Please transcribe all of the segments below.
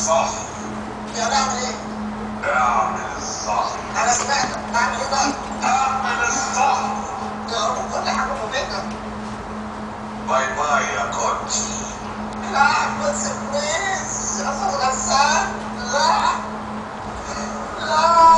الصح يعني اعمل ايه؟ اعمل الصح انا سمعتك اعمل ايه بقى؟ اعمل الصح يا رب كل حاجه ممله باي باي يا كوتش لا بس بليز يا ابو غسان لا لا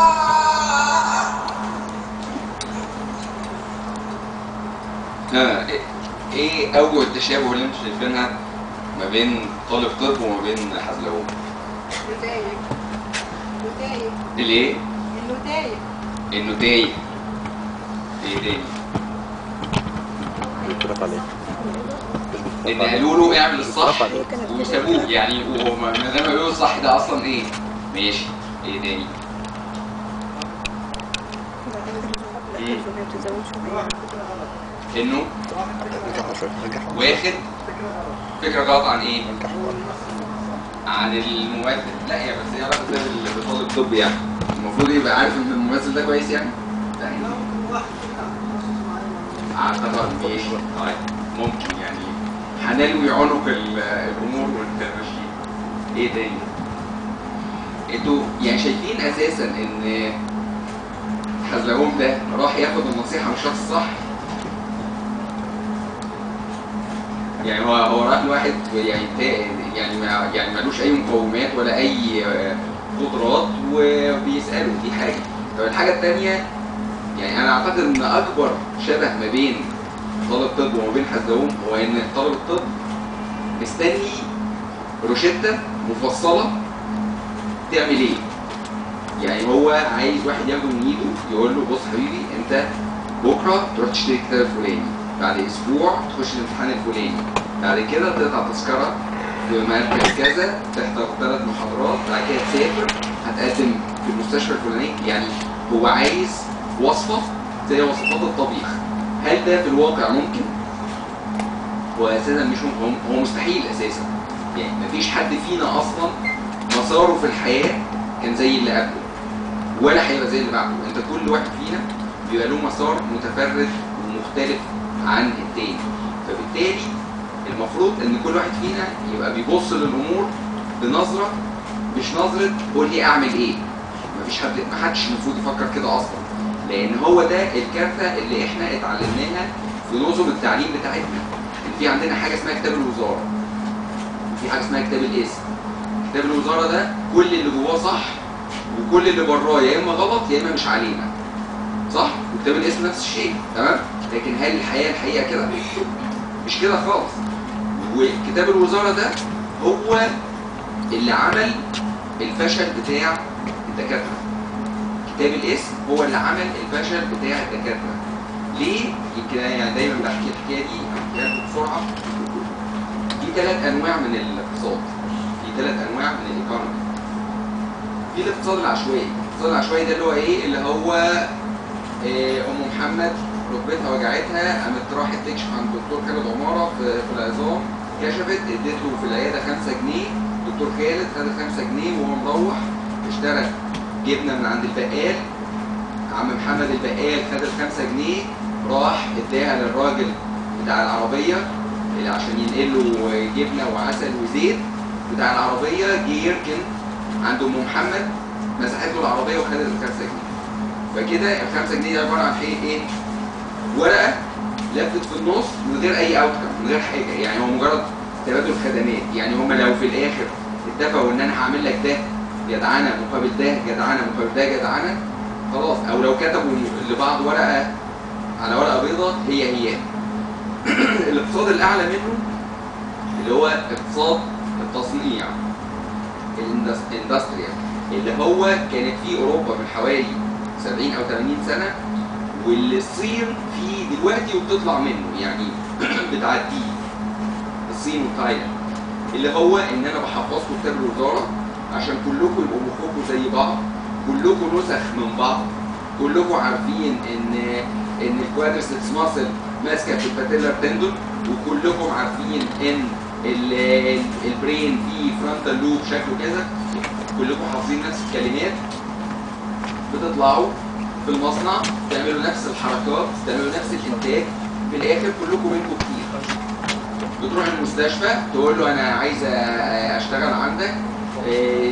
ها إيه- ايه اوجه التشابه اللي انتوا شايفينها ما بين طالب طب وما بين حزلقوم انه تايه انه تايه الايه انه تايه انه تايه ايه تاني بيترفع عليه ان قالوا له اعمل الصح بيترفع عليه وسابوه يعني وهو ما ما دام بيقولوا الصح ده اصلا ايه ماشي ايه تاني انه رجعها شويه رجعها واخد فكره غلط عن ايه رجعها عن الممثل لا يا بس هي علاقه زي بطالب طب يعني المفروض يبقى عارف ان الممثل ده كويس يعني لا يعني اعتقد ماشي طيب ممكن يعني هنلوي عنق ال- الامور وانت ماشي ايه تاني انتوا يعني شايفين اساسا ان حزلقوم ده راح ياخد النصيحه من الشخص الصح يعني هو هو راح لواحد يعني تا- يعني ما يعني ملوش اي مقومات ولا اي آه، قدرات وبيساله دي حاجه طب الحاجه الثانيه يعني انا اعتقد ان اكبر شبه ما بين طالب طب وما بين حزلقوم هو ان طالب الطب مستني روشته مفصله تعمل ايه يعني هو عايز واحد ياخده من ايده يقول له بص حبيبي انت بكره تروح تشتري الكتاب الفلاني بعد اسبوع تخش الامتحان الفلاني بعد كده تقطع تذكره في مركز كذا تحضر ثلاث محاضرات بعد كده تسافر هتقدم في المستشفى الفلاني يعني هو عايز وصفه زي وصفات الطبيخ هل ده في الواقع ممكن؟ هو اساسا مش ممكن هو- هو مستحيل اساسا يعني مفيش حد فينا اصلا مساره في الحياه كان زي اللي قبله ولا هيبقى زي اللي بعده انت كل واحد فينا بيبقى له مسار متفرد ومختلف عن التاني فبالتالي المفروض ان كل واحد فينا يبقى بيبص للامور بنظره مش نظره قول لي اعمل ايه مفيش حد ما حدش المفروض يفكر كده اصلا لان هو ده الكارثه اللي احنا اتعلمناها في نظم التعليم بتاعتنا ان في عندنا حاجه اسمها كتاب الوزاره وفي حاجه اسمها كتاب الاسم كتاب الوزاره ده كل اللي جواه صح وكل اللي براه يا اما غلط يا اما مش علينا صح وكتاب الاسم نفس الشيء تمام لكن هل الحياه الحقيقه كده مش كده خالص وكتاب الوزاره ده هو اللي عمل الفشل بتاع الدكاتره كتاب الاسم هو اللي عمل الفشل بتاع الدكاتره ليه يمكن أنا يعني دايما بحكي الحكايه دي أحكيها لكم بسرعه في ثلاث انواع من الاقتصاد في ثلاث انواع من الايكونومي في الاقتصاد العشوائي الاقتصاد العشوائي ده اللي هو ايه اللي هو آه، ام محمد ركبتها وجعتها قامت راحت تكشف عند دكتور خالد عماره في, في العظام كشفت اديته في العياده 5 جنيه دكتور خالد خد 5 جنيه وهو مروح اشترى جبنه من عند البقال عم محمد البقال خد ال 5 جنيه راح اداها للراجل بتاع العربيه اللي عشان ينقل له جبنه وعسل وزيت بتاع العربيه جه يركن عند ام محمد مسحت له العربيه وخدت ال 5 جنيه فكده ال 5 جنيه دي عباره عن ايه ايه ورقه لفت في النص من غير اي اوتكم من غير حاجه يعني هو مجرد تبادل خدمات يعني هم لو في الاخر اتفقوا ان انا هعمل لك ده جدعنه مقابل ده جدعنه مقابل ده جدعنه خلاص او لو كتبوا لبعض ورقه على ورقه بيضاء هي هي الاقتصاد الاعلى منه اللي هو اقتصاد التصنيع الاندستريال اللي هو كانت فيه اوروبا من حوالي 70 او 80 سنه واللي الصين فيه دلوقتي وبتطلع منه يعني بتعديه الصين وتايلاند اللي هو ان انا بحفظكم كتاب الوزاره عشان كلكم يبقوا مخكم زي بعض كلكم نسخ من بعض كلكم عارفين ان ان الكوادرسبس ماسل ماسكه في الباتيلر تندون وكلكم عارفين ان ال- ال- البرين فيه فرونتال لوب شكله كذا كلكم حافظين نفس الكلمات بتطلعوا في المصنع تعملوا نفس الحركات تعملوا نفس الانتاج في الاخر كلكم منكم كتير بتروح المستشفى تقول له انا عايز اشتغل عندك إيه،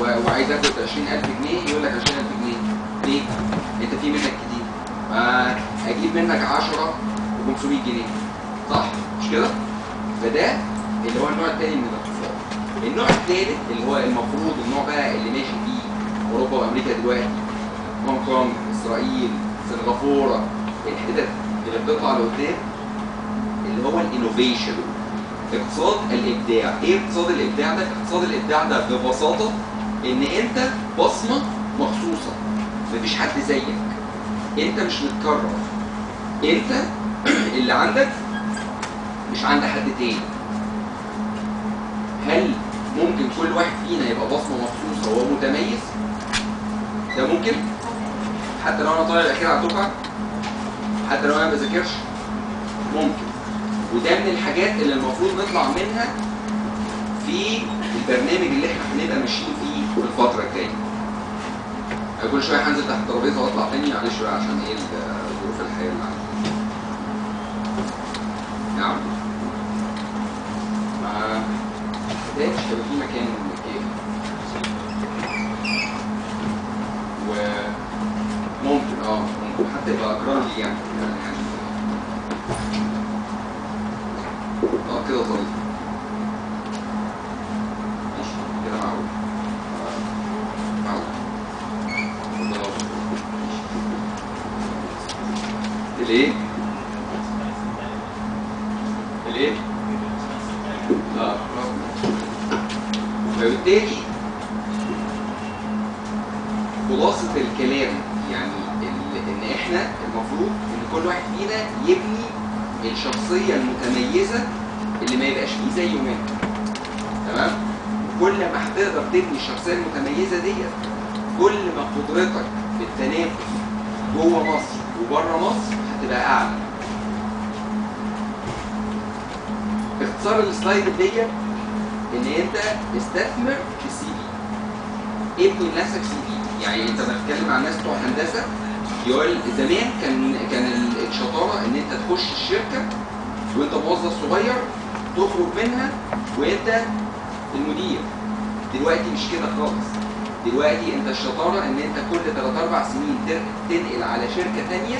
و- وعايز اخد 20000 جنيه يقول لك 20000 جنيه ليه؟ انت في منك كتير ما اجيب منك 10 ب 500 جنيه صح؟ مش كده؟ فده اللي هو النوع الثاني من الاقتصاد النوع الثالث اللي هو المفروض النوع بقى اللي ماشي فيه اوروبا وامريكا دلوقتي هونج كونج اسرائيل سنغافوره الحتت اللي بتطلع لقدام اللي هو الانوفيشن اقتصاد الابداع ايه اقتصاد الابداع ده اقتصاد الابداع ده ببساطه ان انت بصمه مخصوصه مفيش حد زيك انت مش متكرر انت اللي عندك مش عند حد تاني هل ممكن كل واحد فينا يبقى بصمه مخصوصه وهو متميز ده ممكن حتى لو انا طالع الاخير على الدفعه حتى لو انا ما بذاكرش ممكن وده من الحاجات اللي المفروض نطلع منها في البرنامج اللي احنا هنبقى ماشيين فيه في الفتره الجايه أنا كل شويه هنزل تحت الترابيزه واطلع تاني معلش بقى عشان ايه ال- ظروف الحياه اللي عندي نعم ما ده مش هيبقى في مكان كيف وممكن اه ممكن حتى يبقى اقرار لي يعني يعني اه كده ظريف ماشي كده معقول آه، معقول اتفضل يا أبو. ماشي. الايه؟ الايه؟ اه برافو. فبالتالي خلاصة الكلام يعني ال- ان احنا المفروض ان كل واحد فينا يبني الشخصية المتميزة اللي ما يبقاش فيه زيه منه تمام كل ما هتقدر تبني الشخصية المتميزة ديت كل ما قدرتك في التنافس جوه مصر وبره مصر هتبقى اعلى اختصار السلايد ديت ان انت استثمر في السي في ابني لنفسك سي في يعني انت بتتكلم مع الناس بتوع هندسه يقول زمان كان كان ال- الشطاره ان انت تخش الشركه وانت موظف صغير تخرج منها وانت المدير دلوقتي مش كده خالص دلوقتي انت الشطاره ان انت كل 3 4 سنين تر- تنقل على شركه ثانيه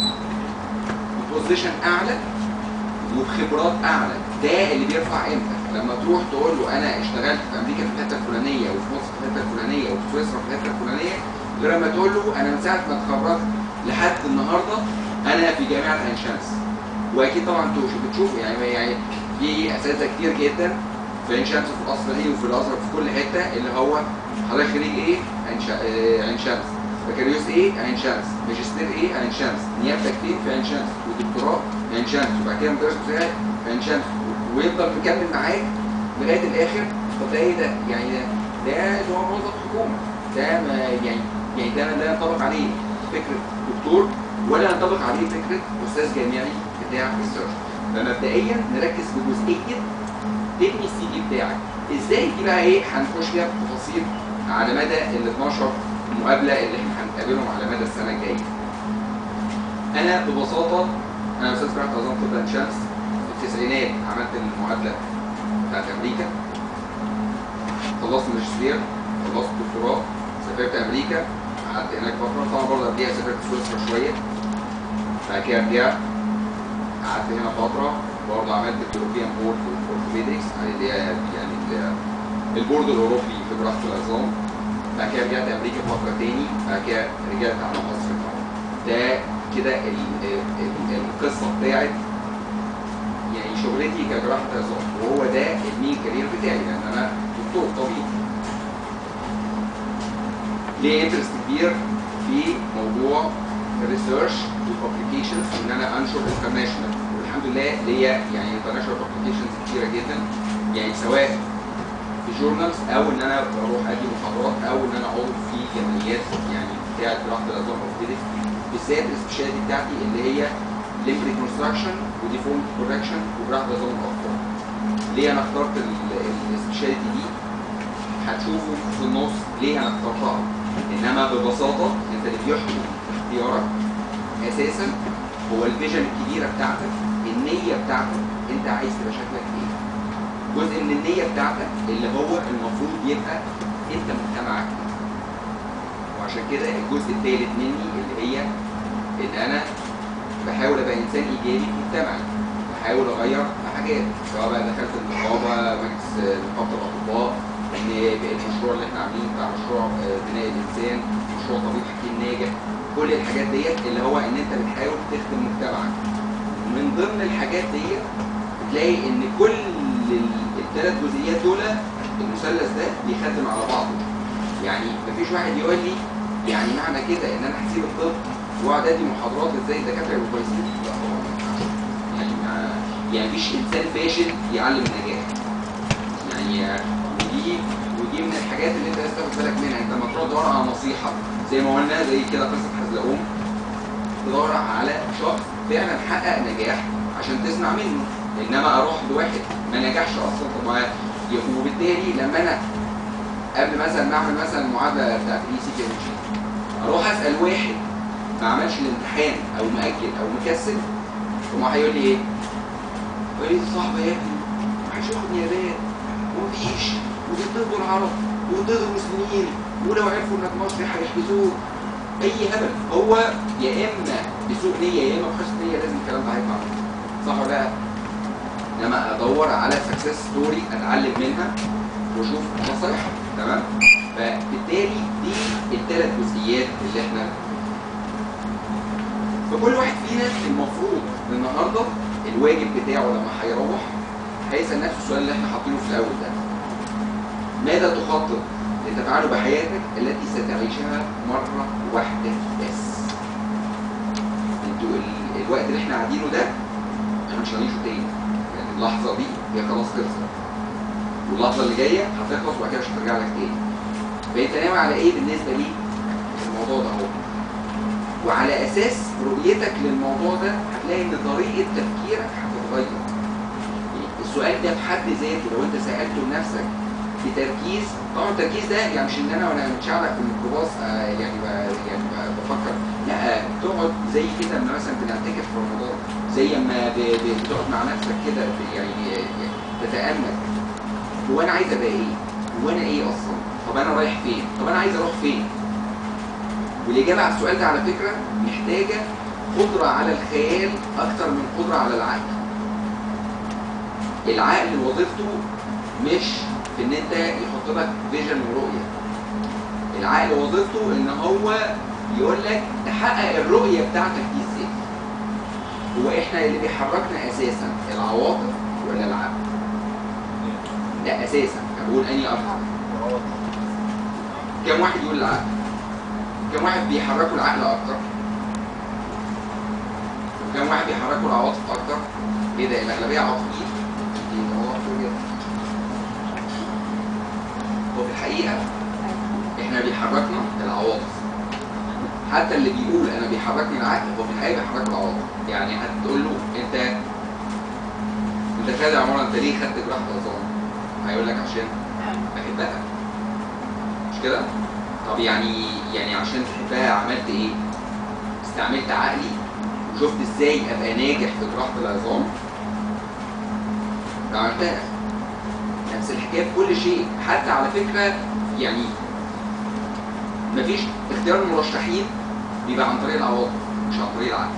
ببوزيشن اعلى وبخبرات اعلى ده اللي بيرفع قيمتك لما تروح تقول له انا اشتغلت في امريكا في الحته الفلانيه وفي مصر في الحته الفلانيه وفي سويسرا في الحته الفلانيه غير لما تقول له انا من ساعه ما اتخرجت لحد النهارده انا في جامعه عين شمس واكيد طبعا انتوا شو- بتشوفوا يعني يعني في اساتذه كتير جدا في عين شمس وفي القصر العيني وفي الازهر في كل حته اللي هو حضرتك خريج ايه؟ عين ش- آه، عين شمس بكالوريوس ايه؟ عين شمس ماجستير ايه؟ عين شمس نيابتك فين؟ في عين شمس ودكتوراه في عين شمس وبعد كده مدرس مساعد في عين شمس و- ويفضل مكمل معاك لغايه الاخر طب ده ايه ده؟ يعني ده ده اللي هو موظف حكومه ده ما يعني يعني ده لا ينطبق عليه فكره دكتور ولا ينطبق عليه فكره استاذ جامعي بتاع ريسيرش فمبدئيا نركز في جزئيه تبني السي في بتاعك ازاي دي بقى ايه هنخش فيها في تفاصيل على مدى ال 12 مقابله اللي احنا هنقابلهم على مدى السنه الجايه انا ببساطه انا استاذ جراحه عظام طب عين شمس في التسعينات عملت المعادله بتاعت امريكا خلصت ماجستير خلصت دكتوراه سافرت امريكا قعدت هناك فتره طبعا برضه قبليها سافرت سويسرا شويه بعد كده رجعت قعدت هنا فتره برضه عملت اليوروبيان بورد اورثوبيدكس اللي هي يعني ال- البورد الاوروبي في جراحه العظام بعد كده رجعت امريكا فتره تاني بعد كده رجعت على مصر طبعا ده كده ال- ال- القصه بتاعت يعني شغلتي كجراحه عظام وهو ده المين كارير بتاعي لان انا دكتور طبيب ليه انترست كبير في موضوع الريسيرش والببليكيشنز وان انا انشر انترناشونال والحمد لله ليا يعني انترناشونال ببليكيشنز كتيره جدا يعني سواء في جورنالز او ان انا بروح ادي محاضرات او ان انا عضو في جمعيات يعني بتاعت جراحه العظام اورثوبيدكس بالذات السبيشاليتي بتاعتي اللي هي ليمب ريكونستراكشن وديفورم كوركشن وجراحه العظام الاطفال ليه انا اخترت السبيشاليتي دي هتشوفوا في النص ليه انا اخترتها انما ببساطه انت اللي بيحكم اختيارك اساسا هو الفيجن الكبيره بتاعتك النيه بتاعتك انت عايز تبقى شكلك ايه جزء من النيه بتاعتك اللي هو المفروض يبقى انت مجتمعك إيه. وعشان كده الجزء الثالث مني اللي هي ان انا بحاول ابقى انسان ايجابي في مجتمعي بحاول اغير في حاجات سواء بقى دخلت النقابه مجلس نقابه الاطباء ان المشروع اللي احنا عاملينه بتاع مشروع آه، بناء الانسان مشروع طبيب حكيم ناجح كل الحاجات ديت اللي هو ان انت بتحاول تخدم مجتمعك ومن ضمن الحاجات ديت بتلاقي ان كل الثلاث جزئيات دول المثلث ده بيخدم على بعضه يعني مفيش واحد يقول لي يعني معنى كده ان انا هسيب الطب واقعد ادي محاضرات ازاي الدكاتره يبقوا كويسين لا طبعا ما ينفعش. يعني ما يعني مفيش انسان فاشل يعلم النجاح يعني ودي ودي من الحاجات اللي انت لازم تاخد بالك منها انت لما تروح تدور على نصيحه زي ما قلنا زي كده قصه حزلقوم تدور على شخص فعلا حقق نجاح عشان تسمع منه انما اروح لواحد ما نجحش اصلا طب ما وبالتالي لما انا قبل مثلا ما اعمل مثلا المعادله بتاعت الاي سي كيمستري اروح اسال واحد ما عملش الامتحان او مأجل او مكسل ثم هيقول لي ايه؟ يقول لي دي صعبه يا ابني محدش ياخد نيابات ومفيش ودي الطب والعرب وتضرب سنين ولو عرفوا انك مصري هيحبسوك اي هبل هو يا اما بسوء نيه يا اما بحسن نيه لازم الكلام ده هيطلع منه. صح ولا لا؟ انما ادور على سكسس ستوري اتعلم منها واشوف نصايح تمام فبالتالي دي الثلاث جزئيات اللي احنا فكل واحد فينا المفروض النهارده الواجب بتاعه لما هيروح هيسال نفسه السؤال اللي احنا حاطينه في الاول ده ماذا تخطط لتفعله بحياتك التي ستعيشها مره واحده بس انتوا ال- الوقت اللي احنا قاعدينه ده احنا مش هنعيشه تاني يعني اللحظه دي هي خلاص خلصت واللحظه اللي جايه هتخلص وبعد كده مش هترجع لك تاني فانت ناوي على ايه بالنسبه ليك الموضوع ده اهو وعلى اساس رؤيتك للموضوع ده هتلاقي ان طريقه تفكيرك هتتغير يعني السؤال ده في حد ذاته لو انت سالته لنفسك بتركيز طبعا التركيز ده يعني مش ان انا وانا متشعلق في الميكروباص آه، يعني ب- يعني ب- بفكر لا تقعد زي كده لما مثلا بنعتكف في رمضان زي ما ب- ب- بتقعد مع نفسك كده ب- يعني يعني تتامل هو انا عايز ابقى ايه؟ هو انا ايه اصلا؟ طب انا رايح فين؟ طب انا عايز اروح فين؟ والاجابه على السؤال ده على فكره محتاجه قدره على الخيال اكتر من قدره على العقل. العقل وظيفته مش في ان انت يحط لك فيجن ورؤيه. العقل وظيفته ان هو يقول لك تحقق الرؤيه بتاعتك دي ازاي. هو احنا اللي بيحركنا اساسا العواطف ولا العقل؟ لا اساسا انا بقول اني اكتر. كم واحد يقول العقل؟ كم واحد بيحركوا العقل اكتر؟ وكم واحد بيحركوا العواطف اكتر؟ ايه ده الاغلبيه عاطفيين؟ ايه ده هو مكتوب كده. هو في الحقيقه احنا بيحركنا العواطف حتى اللي بيقول انا بيحركني العقل هو في الحقيقه بيحركه العواطف يعني هتقول له انت انت خالد عمارة انت ليه خدت جراحه عظام؟ هيقول لك عشان بحبها مش كده؟ طب يعني يعني عشان تحبها عملت ايه؟ استعملت عقلي وشفت ازاي ابقى ناجح في جراحه العظام عملتها نفس الحكايه في كل شيء حتى على فكره يعني مفيش اختيار المرشحين بيبقى عن طريق العواطف مش عن طريق العقل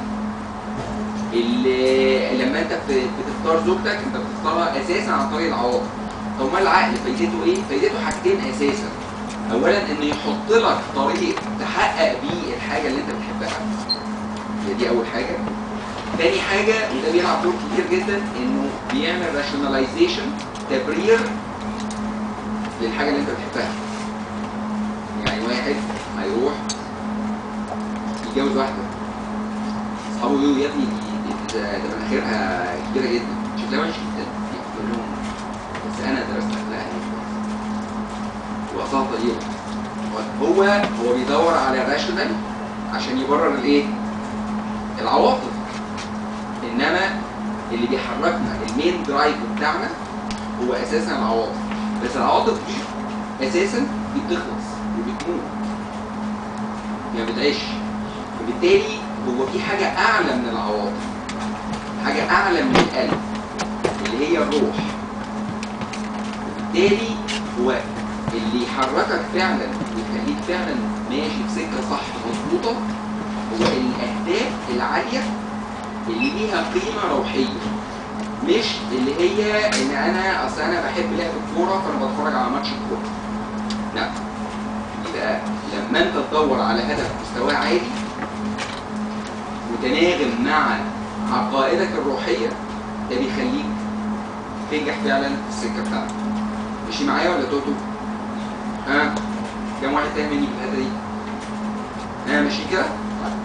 اللي لما انت بت- بتختار زوجتك انت بتختارها اساسا عن طريق العواطف طب ما العقل فايدته ايه؟ فايدته حاجتين اساسا اولا انه يحط لك طريق تحقق بيه الحاجه اللي انت بتحبها هي دي اول حاجه تاني حاجه وده بيلعب دور كبير جدا انه بيعمل راشوناليزيشن تبرير للحاجه اللي انت بتحبها يعني واحد هيروح يتجوز واحده اصحابه يقولوا يا ابني دي دي- ده ده مناخيرها كبيره جدا شكلها وحش جدا يقول لهم بس انا درست اخلاقها واصلها طيبه هو هو بيدور على الراشونال عشان يبرر الايه؟ العواطف انما اللي بيحركنا المين درايف بتاعنا هو اساسا العواطف بس العواطف دي اساسا دي بتخلص وبتموت ما بتعيش وبالتالي هو في حاجه اعلى من العواطف حاجه اعلى من القلب اللي هي الروح وبالتالي هو اللي يحركك فعلا ويخليك فعلا ماشي في سكه صح مظبوطه هو الاهداف العاليه اللي ليها قيمه روحيه مش اللي هي ان انا اصل انا بحب لعب الكوره فانا بتفرج على ماتش الكوره لا يبقى لما انت تدور على هدف مستواه عالي متناغم مع عقائدك الروحيه ده بيخليك تنجح فعلا في السكه بتاعتك ماشي معايا ولا توتو؟ ها؟ كم واحد تاني مني في الحته دي؟ ها ماشي كده؟ طيب.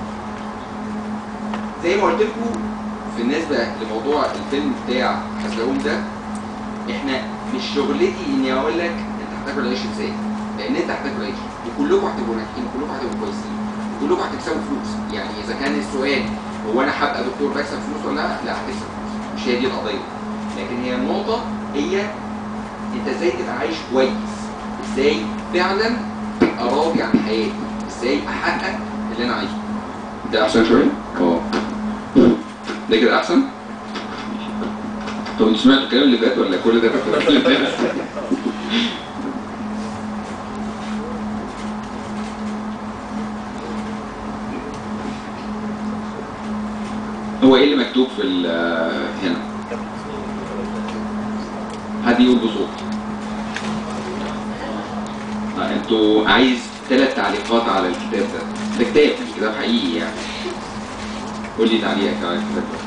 زي ما قلت لكم بالنسبه لموضوع الفيلم بتاع حزلقوم ده احنا مش شغلتي اني اقول لك انت هتاكل عيش ازاي لان انت هتاكل عيش وكلكم هتبقوا ناجحين وكلكم هتبقوا كويسين وكلكم هتكسبوا فلوس يعني اذا كان السؤال هو انا هبقى دكتور بكسب فلوس ولا لا لا هتكسب فلوس مش هي دي القضيه لكن هي النقطه هي انت ازاي تبقى عايش كويس ازاي فعلا ابقى راضي عن حياتي ازاي احقق اللي انا عايزه ده احسن شويه؟ اه ده كده احسن؟ طب انتوا سمعتوا الكلام اللي فات ولا كل ده فاكر اللي فات؟ هو ايه اللي مكتوب في ال- هنا؟ حد يقول بصوت آه، انتوا عايز ثلاث تعليقات على الكتاب ده ده كتاب مش كتاب حقيقي يعني قول لي تعليقك على الكتاب ده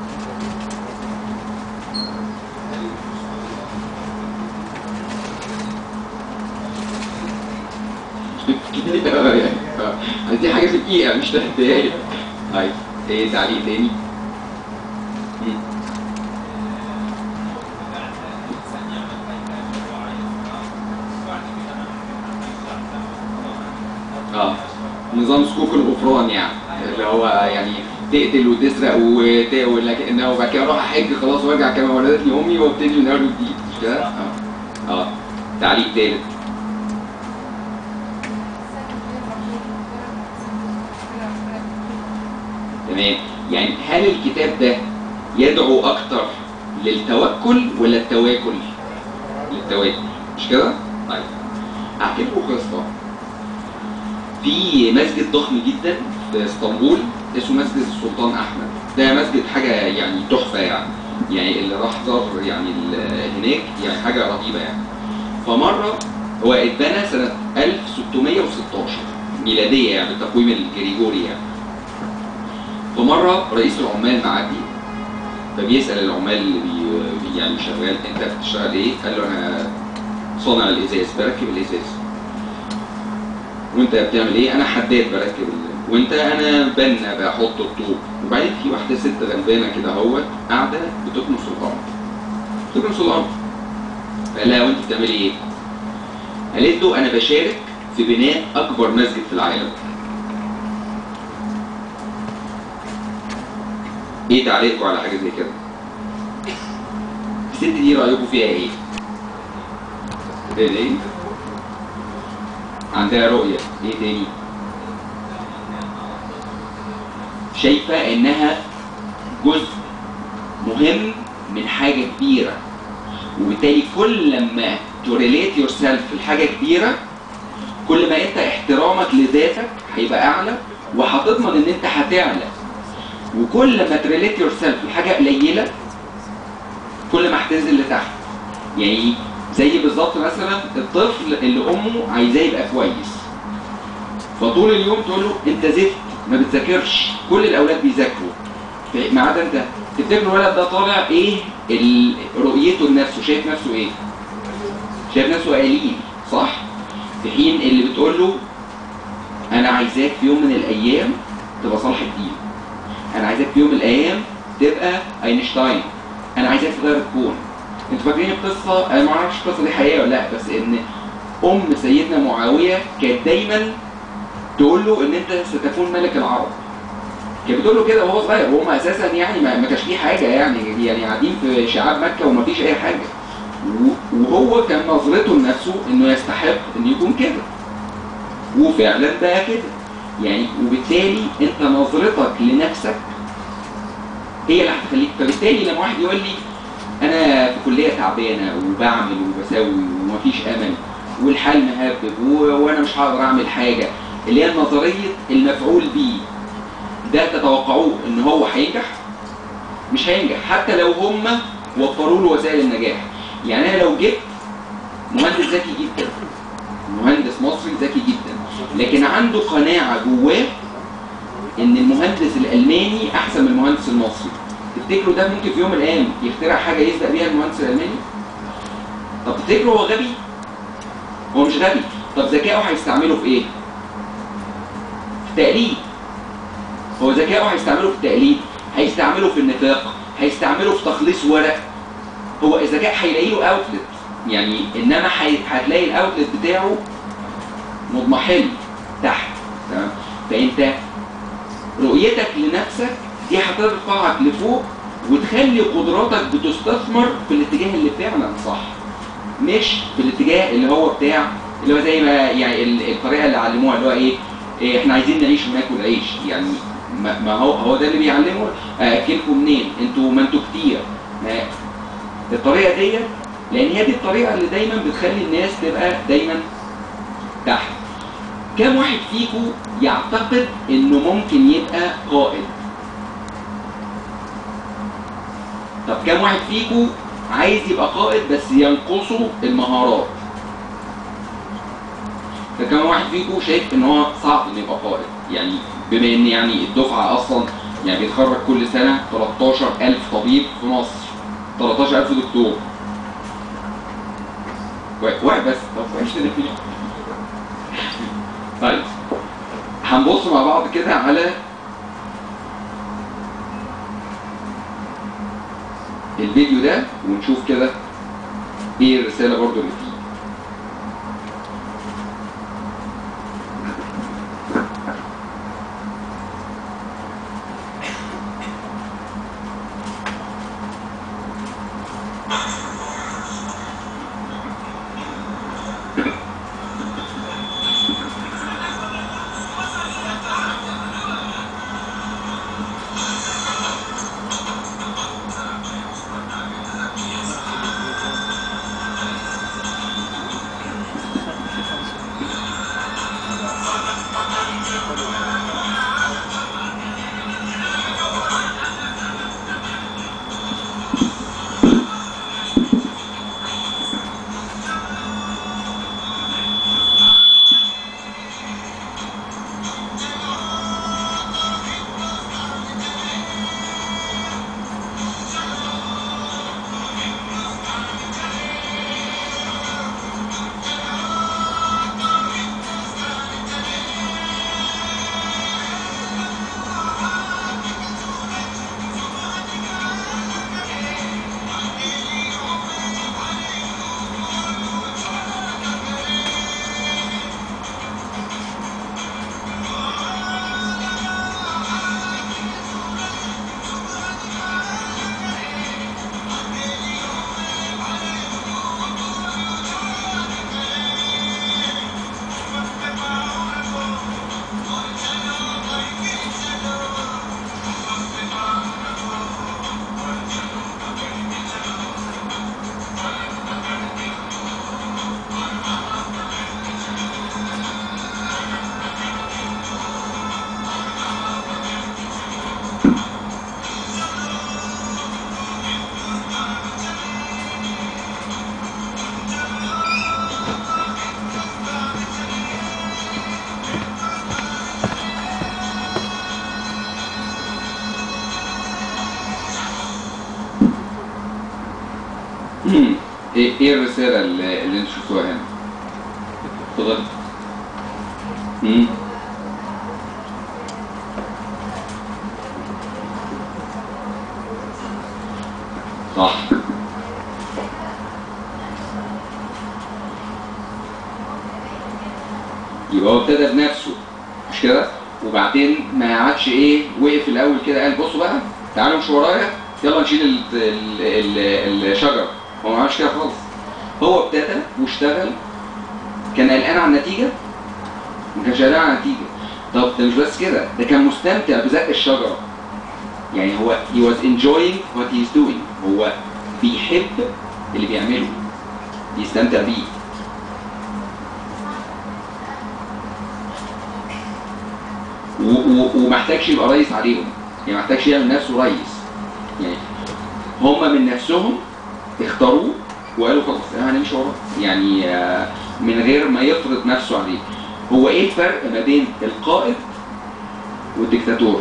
آه، دي حاجة في دقيقة مش ثلاث دقايق طيب ايه تعليق تاني؟ مم. اه نظام سكوك الغفران يعني اللي هو يعني تقتل وتسرق وت- ولكن وبعد كده اروح احج خلاص وارجع كما ولدتني امي وابتدي من اول وجديد مش كده؟ اه اه تعليق تالت تمام يعني هل الكتاب ده يدعو اكتر للتوكل ولا التواكل؟ للتواكل مش كده؟ طيب احكي لكم قصه في مسجد ضخم جدا في اسطنبول اسمه مسجد السلطان احمد ده مسجد حاجه يعني تحفه يعني يعني اللي راح زار يعني ال- هناك يعني حاجه رهيبه يعني فمره هو اتبنى سنه 1616 ميلاديه يعني بالتقويم الجريجوري يعني فمره رئيس العمال معدي فبيسال العمال اللي بي بي- يعني شغال انت بتشتغل ايه؟ قال له انا صانع الازاز بركب الازاز وانت بتعمل ايه؟ انا حداد بركب ال... وانت انا بنا بحط الطوب وبعدين في واحده ست غلبانه كده اهوت قاعده بتكنس الارض بتكنس الارض فقال لها وانت بتعملي ايه؟ قالت له انا بشارك في بناء اكبر مسجد في العالم ايه تعليقكم على حاجه زي كده؟ الست دي رايكم فيها ايه؟ ايه ايه؟ عندها رؤية ايه تاني شايفة انها جزء مهم من حاجة كبيرة وبالتالي كل لما توريليت يور سيلف لحاجة كبيرة كل ما انت احترامك لذاتك هيبقى اعلى وهتضمن ان انت هتعلى وكل ما تريليت يور سيلف لحاجة قليلة كل ما هتنزل لتحت يعني زي بالظبط مثلا الطفل اللي امه عايزاه يبقى كويس فطول اليوم تقول له انت زفت ما بتذاكرش كل الاولاد بيذاكروا ف- ما عدا انت تفتكر الولد ده طالع ايه ال- رؤيته لنفسه شايف نفسه ايه شايف نفسه قليل صح في حين اللي بتقول له انا عايزاك في يوم من الايام تبقى صلاح الدين انا عايزاك في يوم من الايام تبقى اينشتاين انا عايزاك تغير الكون انتوا فاكرين القصه انا ما اعرفش القصه دي حقيقيه ولا لا بس ان ام سيدنا معاويه كانت دايما تقول له ان انت ستكون ملك العرب كانت بتقول له كده وهو صغير وهم اساسا يعني ما ما كانش فيه حاجه يعني يعني قاعدين في شعاب مكه وما فيش اي حاجه و- وهو كان نظرته لنفسه انه يستحق انه يكون كده وفعلا بقى كده يعني وبالتالي انت نظرتك لنفسك هي اللي هتخليك فبالتالي لما واحد يقول لي انا في كليه تعبانه وبعمل وبسوي ومفيش امل والحال مهبب و- وانا مش هقدر اعمل حاجه اللي هي نظريه المفعول به ده تتوقعوه ان هو هينجح مش هينجح حتى لو هم وفروا له وسائل النجاح يعني انا لو جبت مهندس ذكي جدا مهندس مصري ذكي جدا لكن عنده قناعه جواه ان المهندس الالماني احسن من المهندس المصري تفتكروا ده ممكن في يوم من الايام يخترع حاجه يسبق بيها المهندس الالماني طب تفتكروا هو غبي هو مش غبي طب ذكائه هيستعمله في ايه في التقليد هو ذكائه هيستعمله في التقليد هيستعمله في النفاق هيستعمله في تخليص ورق هو الذكاء هيلاقي له اوتلت يعني انما هي- هتلاقي الاوتلت بتاعه مضمحل تحت تمام فانت رؤيتك لنفسك دي هترفعك لفوق وتخلي قدراتك بتستثمر في الاتجاه اللي فعلا صح مش في الاتجاه اللي هو بتاع اللي هو زي ما يعني ال- الطريقه اللي علموها اللي هو ايه, إيه احنا عايزين نعيش وناكل عيش يعني ما, ما هو هو ده اللي بيعلمه اكلكم منين انتوا ما انتوا كتير ما الطريقه ديت لان هي دي الطريقه اللي دايما بتخلي الناس تبقى دايما تحت كم واحد فيكم يعتقد انه ممكن يبقى قائد طب كم واحد فيكم عايز يبقى قائد بس ينقصه المهارات فكم واحد فيكم شايف ان هو صعب انه يبقى قائد يعني بما ان يعني الدفعه اصلا يعني بيتخرج كل سنه 13000 طبيب في مصر 13000 دكتور واحد واحد بس طب كويس كده. طيب هنبص مع بعض كده على الفيديو ده ونشوف كده ايه الرساله برضو اللي فيه مم. ايه ايه الرساله اللي, اللي انتوا شفتوها هنا؟ اتفضل مم. صح يبقى هو ابتدى بنفسه مش كده؟ وبعدين ما عادش ايه وقف الاول كده قال بصوا بقى تعالوا مش ورايا يلا نشيل ال- ال- ال- الشجره هو ما عملش كده خالص هو ابتدى واشتغل كان قلقان على النتيجه ما كانش قلقان على النتيجه طب ده مش بس كده ده كان مستمتع بزق الشجره يعني هو he was enjoying what he is doing هو بيحب اللي بيعمله بيستمتع بيه و- و- ومحتاجش يبقى رئيس عليهم يعني محتاجش يعمل نفسه رئيس يعني هم من نفسهم اختاروه وقالوا خلاص احنا هنمشي وراه يعني آه، من غير ما يفرض نفسه عليه هو ايه الفرق ما بين القائد والديكتاتور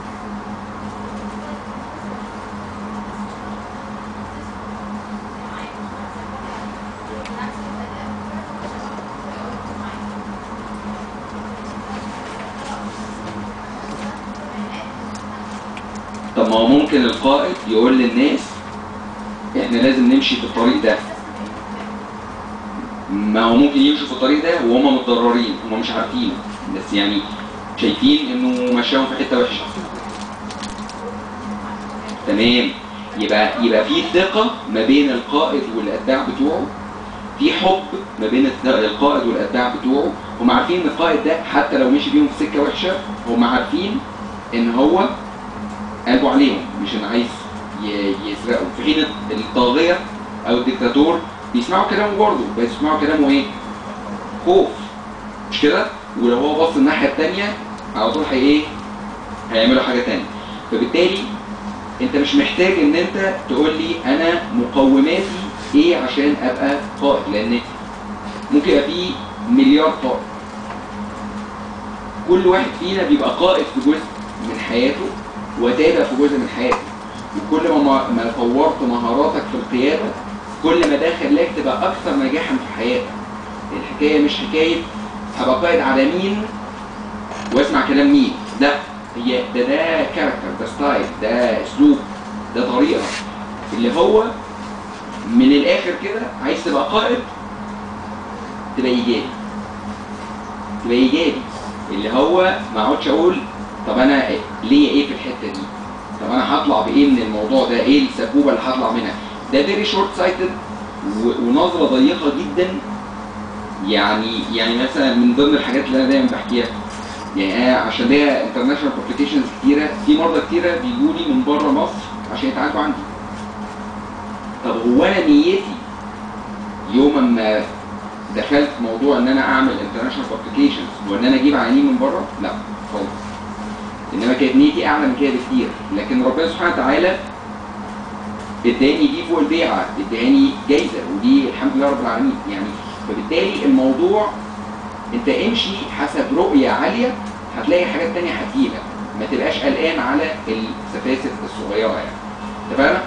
طب ما هو ممكن القائد يقول للناس احنا لازم نمشي في الطريق ده ما هو ممكن يمشوا في الطريق ده وهم متضررين هم مش عارفين بس يعني شايفين انه مشاهم في حته وحشه تمام يبقى يبقى في ثقه ما بين القائد والاتباع بتوعه في حب ما بين الث- القائد والاتباع بتوعه هم عارفين ان القائد ده حتى لو مشي بيهم في سكه وحشه هم عارفين ان هو قلبه عليهم مش ان عايز ي- يسرقوا في حين الطاغيه او الدكتاتور بيسمعوا كلامه برضه بس بيسمعوا كلامه ايه؟ خوف مش كده؟ ولو هو بص الناحيه الثانيه على طول هي ايه؟ هيعملوا حاجه ثانيه فبالتالي انت مش محتاج ان انت تقول لي انا مقوماتي ايه عشان ابقى قائد لان ممكن يبقى فيه مليار قائد كل واحد فينا بيبقى قائد في جزء من حياته وتابع في جزء من حياته وكل ما ما طورت مهاراتك في القياده كل ما ده خلاك تبقى اكثر نجاحا في حياتك الحكايه مش حكايه هبقى قائد على مين واسمع كلام مين لا هي ده ده كاركتر ده ستايل ده اسلوب ده طريقه اللي هو من الاخر كده عايز تبقى قائد تبقى ايجابي تبقى ايجابي اللي هو ما اقعدش اقول طب انا ليا ايه في الحته دي طب انا هطلع بايه من الموضوع ده ايه السبوبه اللي هطلع منها ده فيري شورت سايتد ونظره ضيقه جدا يعني يعني مثلا من ضمن الحاجات اللي انا دايما بحكيها يعني انا عشان ليا انترناشونال كومبليكيشنز كتيره في مرضى كتيره بيجوا لي من بره مصر عشان يتعالجوا عندي طب هو انا نيتي يوم ما دخلت موضوع ان انا اعمل انترناشونال كومبليكيشنز وان انا اجيب عيانين من بره لا خالص انما كانت نيتي اعلى من كده بكتير لكن ربنا سبحانه وتعالى اداني دي فوق البيعه اداني جايزه ودي الحمد لله رب العالمين يعني فبالتالي الموضوع انت امشي حسب رؤيه عاليه هتلاقي حاجات تانية هتجيلك ما تبقاش قلقان على السفاسف الصغيره يعني اتفقنا؟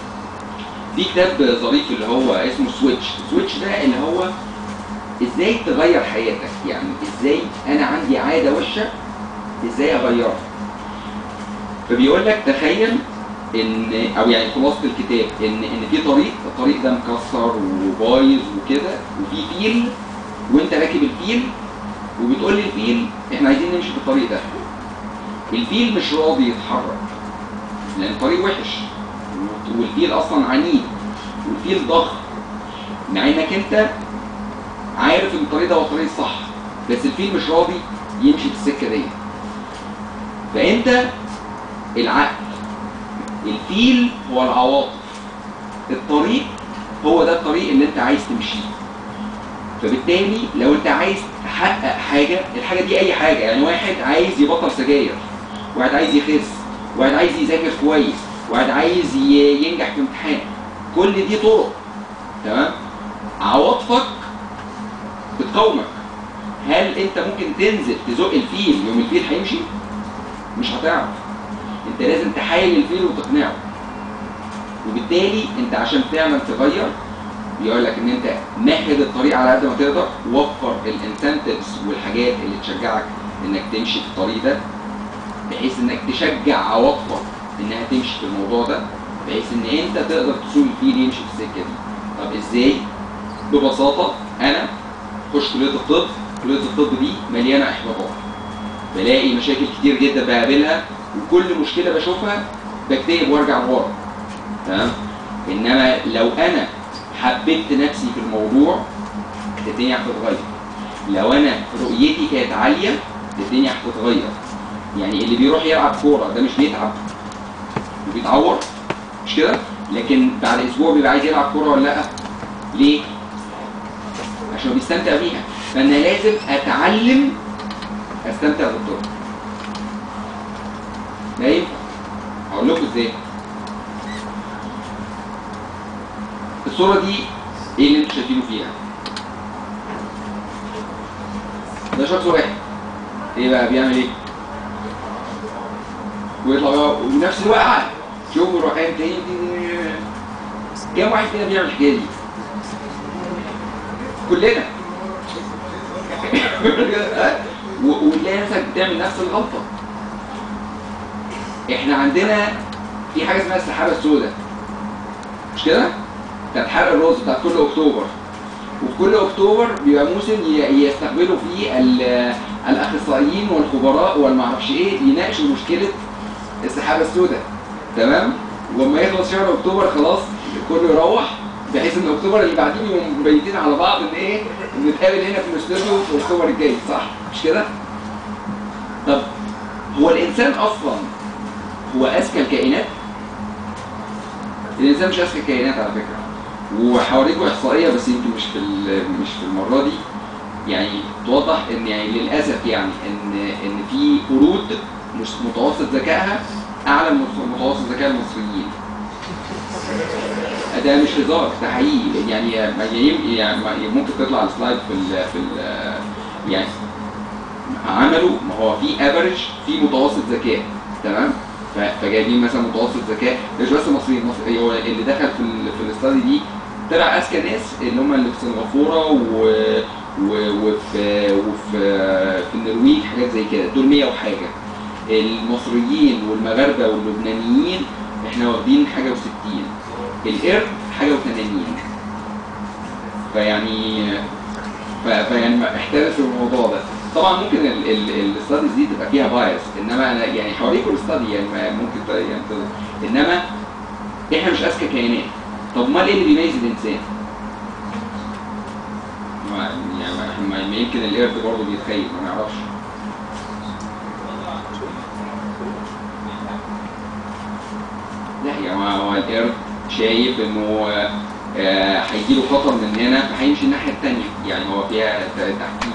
في كتاب ظريف اللي هو اسمه سويتش سويتش ده اللي هو ازاي تغير حياتك يعني ازاي انا عندي عاده وحشه ازاي اغيرها فبيقول لك تخيل ان او يعني خلاصه الكتاب ان ان في طريق الطريق ده مكسر وبايظ وكده وفي فيل وانت راكب الفيل وبتقول للفيل احنا عايزين نمشي في الطريق ده الفيل مش راضي يتحرك لان الطريق وحش والفيل اصلا عنيد والفيل ضخم مع انك انت عارف ان الطريق ده هو الطريق الصح بس الفيل مش راضي يمشي في السكه دي فانت العقل الفيل هو العواطف الطريق هو ده الطريق اللي انت عايز تمشيه فبالتالي لو انت عايز تحقق حاجه الحاجه دي اي حاجه يعني واحد عايز يبطل سجاير واحد عايز يخس واحد عايز يذاكر كويس واحد عايز ي- ينجح في امتحان كل دي طرق تمام عواطفك بتقاومك هل انت ممكن تنزل تزق الفيل يوم الفيل هيمشي مش هتعرف انت لازم تحايل الفيل وتقنعه وبالتالي انت عشان تعمل تغير بيقول لك ان انت مهد الطريق على قد ما تقدر وفر الانسنتفز والحاجات اللي تشجعك انك تمشي في الطريق ده بحيث انك تشجع عواطفك انها تمشي في الموضوع ده بحيث ان انت تقدر تسوق الفيل يمشي في السكه دي طب ازاي ببساطه انا اخش كليه الطب كليه الطب دي مليانه احباطات بلاقي مشاكل كتير جدا بقابلها وكل مشكله بشوفها بكتئب وارجع لورا تمام انما لو انا حبيت نفسي في الموضوع الدنيا هتتغير لو انا رؤيتي كانت عاليه الدنيا هتتغير يعني اللي بيروح يلعب كوره ده مش بيتعب وبيتعور مش كده لكن بعد اسبوع بيبقى عايز يلعب كوره ولا لا ليه عشان بيستمتع بيها فانا لازم اتعلم استمتع بالكوره لا ينفع هقول لكم ازاي الصورة دي ايه اللي انتوا شايفينه فيها؟ ده شخص واحد ايه بقى بيعمل ايه؟ ويطلع بقى ونفس الوقعة شوفوا يروح قايم تاني كام واحد فينا بيعمل الحكاية دي؟ كلنا و- وتلاقي نفسك بتعمل نفس الغلطة احنا عندنا في حاجة اسمها السحابة السوداء مش كده؟ بتاعت حرق الرز بتاعت كل اكتوبر وفي كل اكتوبر بيبقى موسم ي- يستقبلوا فيه ال- الاخصائيين والخبراء والمعرفش ايه يناقشوا مشكله السحابه السوداء تمام ولما يخلص شهر اكتوبر خلاص كله يروح بحيث ان اكتوبر اللي بعدين يبقوا مبيتين على بعض ان ايه نتقابل هنا في الاستوديو في اكتوبر الجاي صح مش كده؟ طب هو الانسان اصلا هو اذكى الكائنات؟ الانسان مش اذكى الكائنات على فكره وهوريكم احصائيه بس يمكن مش في ال- مش في المره دي يعني توضح ان يعني للاسف يعني ان ان في قرود مش متوسط ذكائها اعلى من متوسط ذكاء المصريين ده مش هزار ده حقيقي يعني ما يم- يعني ما- ممكن تطلع السلايد في ال في ال يعني عملوا ما هو في افريج في متوسط ذكاء تمام ف- فجايبين مثلا متوسط ذكاء مش بس مصريين مصر هو اللي دخل في ال في الاستادي دي طلع اذكى ناس اللي هم اللي في سنغافوره و و وفي وفي في النرويج حاجات زي كده دول 100 وحاجه المصريين والمغاربه واللبنانيين احنا واخدين حاجه و60 القرد حاجه و80 فيعني ف- فيعني ما- احترس الموضوع ده طبعا ممكن الاستاديز دي تبقى فيها بايس انما انا يعني هوريكم الاستادي يعني ما- ممكن ت- يعني ت- انما احنا مش اذكى كائنات طب امال ايه اللي بيميز الانسان؟ ما يعني ما- ما ما يمكن القرد برضه بيتخيل ما نعرفش لا يا ما هو القرد شايف انه آه، هيجيله خطر من هنا فهيمشي الناحيه الثانيه يعني هو فيها ت- تحكيم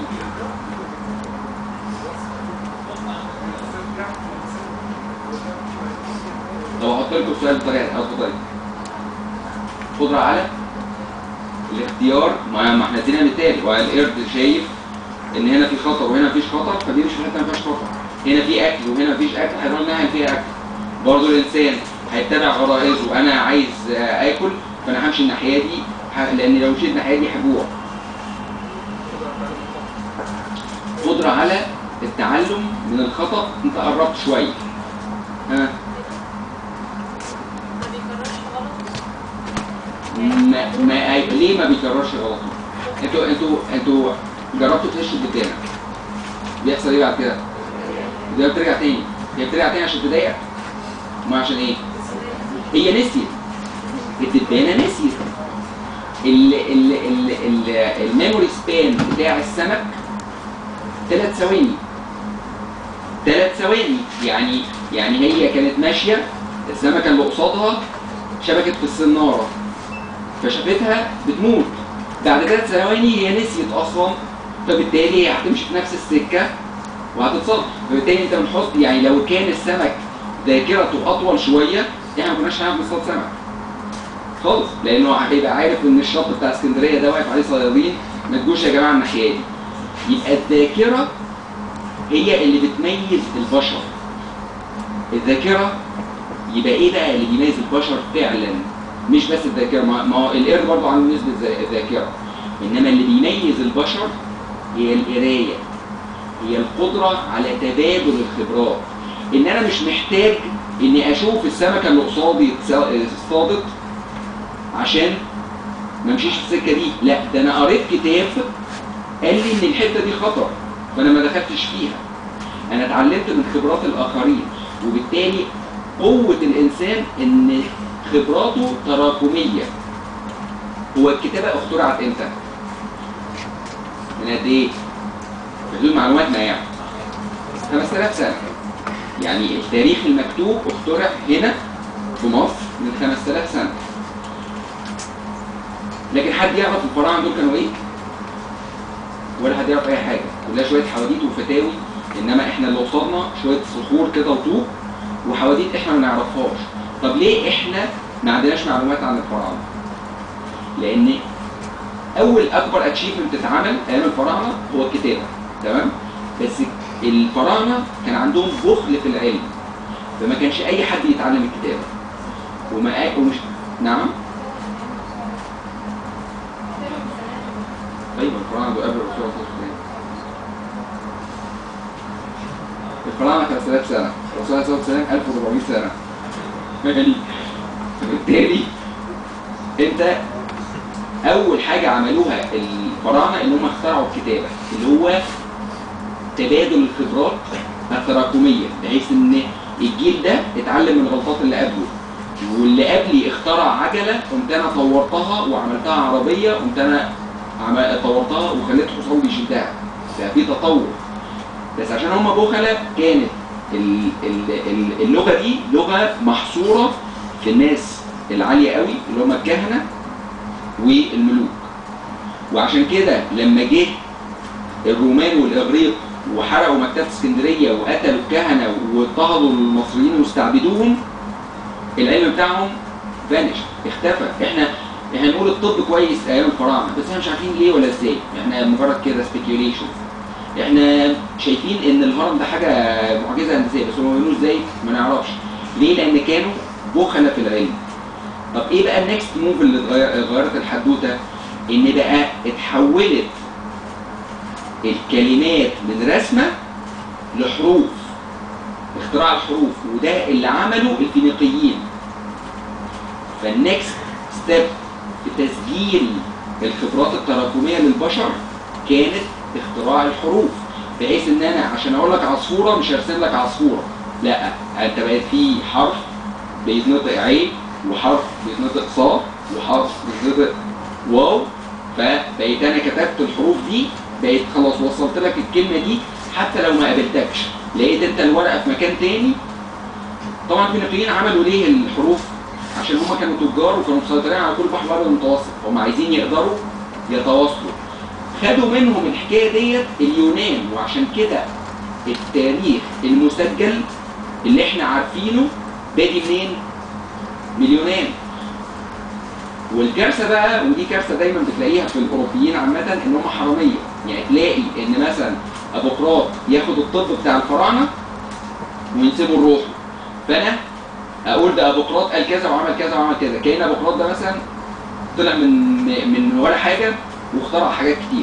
طب احط لكم السؤال بطريقه ألطف طريقه قدره على الاختيار ما ما احنا ادينا مثال والقرد شايف ان هنا في خطر وهنا مفيش خطر فبيمشي في حته ما فيهاش خطر هنا في اكل وهنا مفيش اكل هيروح الناحيه فيها اكل برضه الانسان هيتبع غرائزه انا عايز آه، اكل فانا همشي الناحيه دي ه- لان لو مشيت الناحيه دي هجوع قدره على التعلم من الخطا انت قربت شويه ها ما بيكررش غلط ما, ما أي- ليه ما بيكررش غلطه انتوا انتوا انتوا جربتوا تغشوا الدبانه بيحصل ايه بعد كده؟ الدبانه بترجع تاني هي بترجع تاني عشان تضايقك ما عشان ايه؟ هي نسيت الدبانه نسيت ال ال ال ال الميموري سبان بتاع السمك ثلاث ثواني ثلاث ثواني يعني يعني هي كانت ماشيه السمكه اللي قصادها شبكت في السناره فشافتها بتموت بعد ثلاث ثواني هي نسيت اصلا فبالتالي هي هتمشي في نفس السكه وهتتصدم فبالتالي انت من حسن يعني لو كان السمك ذاكرته اطول شويه احنا ما كناش هنعرف نصطاد سمك خالص لانه هيبقى عارف ان الشط بتاع اسكندريه ده واقف عليه صيادين ما تجوش يا جماعه الناحيه دي يبقى الذاكره هي اللي بتميز البشر الذاكره يبقى ايه بقى اللي بيميز البشر فعلا مش بس الذاكره ما ما هو القرد برضه عنده نسبه ذا- ذاكره انما اللي بيميز البشر هي القرايه هي القدره على تبادل الخبرات ان انا مش محتاج اني اشوف السمكه اللي قصادي اتس- اصطادت عشان ما امشيش في السكه دي لا ده انا قريت كتاب قال لي ان الحته دي خطر فانا ما دخلتش فيها انا اتعلمت من خبرات الاخرين وبالتالي قوه الانسان ان خبراته تراكميه هو الكتابه اخترعت امتى من قد ايه في حدود معلوماتنا يعني 5000 سنه يعني التاريخ المكتوب اخترع هنا في مصر من 5000 سنه لكن حد يعرف الفراعنه دول كانوا ايه؟ ولا حد يعرف اي حاجه كلها شويه حواديت وفتاوي انما احنا اللي وصلنا شويه صخور كده وطوب وحواديت احنا ما نعرفهاش طب ليه احنا ما عندناش معلومات عن الفراعنه لان اول اكبر اتشيفمنت اتعمل ايام الفراعنه هو الكتابه تمام بس الفراعنه كان عندهم بخل في العلم فما كانش اي حد يتعلم الكتابه وما ومش نعم طيب الفراعنه دول قبل الرسول صلى الله عليه وسلم الفراعنه 5000 سنه الرسول صلى الله عليه وسلم 1400 سنه يعني فبالتالي انت اول حاجه عملوها الفراعنه ان هم اخترعوا الكتابه اللي هو تبادل الخبرات التراكميه بحيث ان الجيل ده اتعلم من الغلطات اللي قبله واللي قبلي اخترع عجله قمت انا طورتها وعملتها عربيه قمت انا عم- طورتها وخليت حصان بيشدها ففي تطور بس عشان هم بخلة كانت ال- ال- ال- اللغه دي لغه محصوره في الناس العاليه قوي اللي هم الكهنه والملوك وعشان كده لما جه الرومان والاغريق وحرقوا مكتبه اسكندريه وقتلوا الكهنه واضطهدوا المصريين واستعبدوهم العلم بتاعهم فانش اختفى احنا احنا نقول الطب كويس ايام الفراعنه بس احنا مش عارفين ليه ولا ازاي احنا مجرد كده سبيكيوليشن احنا شايفين ان الهرم ده حاجه معجزه هندسيه بس هم بيعملوه ازاي ما نعرفش ليه لان كانوا بخلة في العلم طب ايه بقى النكست موف اللي اتغير- غيرت الحدوته ان بقى اتحولت الكلمات من رسمه لحروف اختراع الحروف وده اللي عمله الفينيقيين فالنكست ستيب في تسجيل الخبرات التراكميه للبشر كانت اختراع الحروف بحيث ان انا عشان اقول لك عصفوره مش هرسم لك عصفوره لا انت بقت في حرف بيتنطق عين وحرف بيتنطق صاد وحرف بيتنطق واو فبقيت انا كتبت الحروف دي بقيت خلاص وصلت لك الكلمه دي حتى لو ما قابلتكش لقيت انت الورقه في مكان تاني طبعا الفينيقيين عملوا ليه الحروف عشان هم كانوا تجار وكانوا مسيطرين على كل البحر الابيض المتوسط هم عايزين يقدروا يتواصلوا خدوا منهم الحكايه ديت اليونان وعشان كده التاريخ المسجل اللي احنا عارفينه بادي منين؟ من اليونان والكارثه بقى ودي كارثه دايما بتلاقيها في الاوروبيين عامه ان هم حراميه يعني تلاقي ان مثلا ابوقراط ياخد الطب بتاع الفراعنه وينسبه لروحه فانا اقول ده ابوقراط قال كذا وعمل كذا وعمل كذا كان ابوقراط ده مثلا طلع من من ولا حاجه واخترع حاجات كتير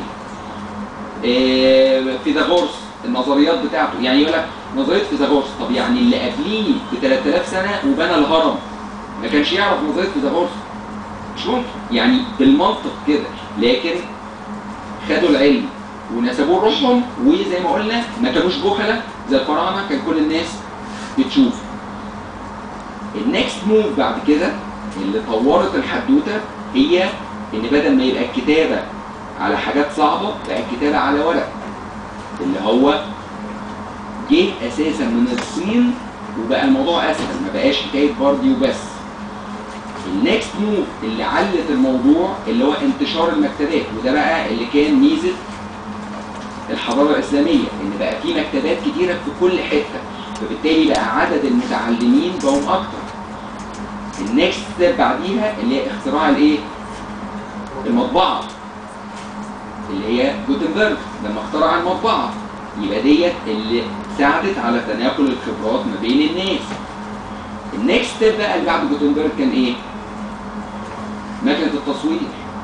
إيه، فيثاغورس النظريات بتاعته يعني يقول لك نظريه فيثاغورس طب يعني اللي قبليه ب 3000 سنه وبنى الهرم ما كانش يعرف نظريه فيثاغورس مش ممكن يعني بالمنطق كده لكن خدوا العلم ونسبوه لروحهم وزي ما قلنا ما كانوش بخلة زي الفراعنه كان كل الناس بتشوف النكست موف بعد كده اللي طورت الحدوته هي ان بدل ما يبقى الكتابه على حاجات صعبه بقى الكتابه على ورق اللي هو جه اساسا من الصين وبقى الموضوع اسهل ما بقاش حكايه باردي وبس النكست موف اللي علت الموضوع اللي هو انتشار المكتبات وده بقى اللي كان ميزه الحضاره الاسلاميه ان بقى في مكتبات كتيره في كل حته فبالتالي بقى عدد المتعلمين بقوا اكتر النكست ستيب بعديها اللي هي اختراع الايه المطبعه اللي هي جوتنبرج لما اخترع المطبعه يبقى ديت اللي ساعدت على تناقل الخبرات ما بين الناس النكست ستيب بقى اللي بعد جوتنبرج كان ايه مكنه التصوير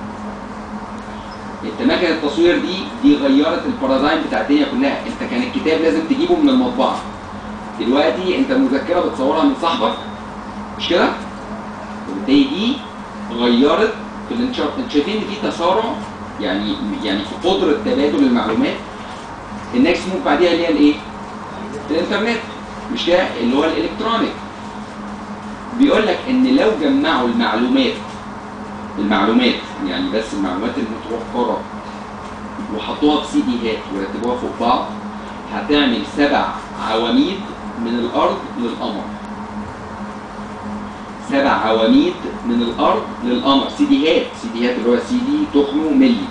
انت مكنه التصوير دي دي غيرت البارادايم بتاع الدنيا كلها انت كان الكتاب لازم تجيبه من المطبعه دلوقتي انت المذكره بتصورها من صاحبك مش كده وبالتالي دي غيرت في الانتشار انتوا شايفين ان في تسارع يعني يعني في قدره تبادل المعلومات النكست موف بعديها اللي هي الايه؟ الانترنت مش كده اللي هو الالكترونيك بيقول لك ان لو جمعوا المعلومات المعلومات يعني بس المعلومات المتوفره وحطوها في سي ديهات ورتبوها فوق بعض هتعمل سبع عواميد من الارض للقمر سبع عواميد من الارض للقمر سيديهات سيديهات اللي هو سي دي تخنه ملي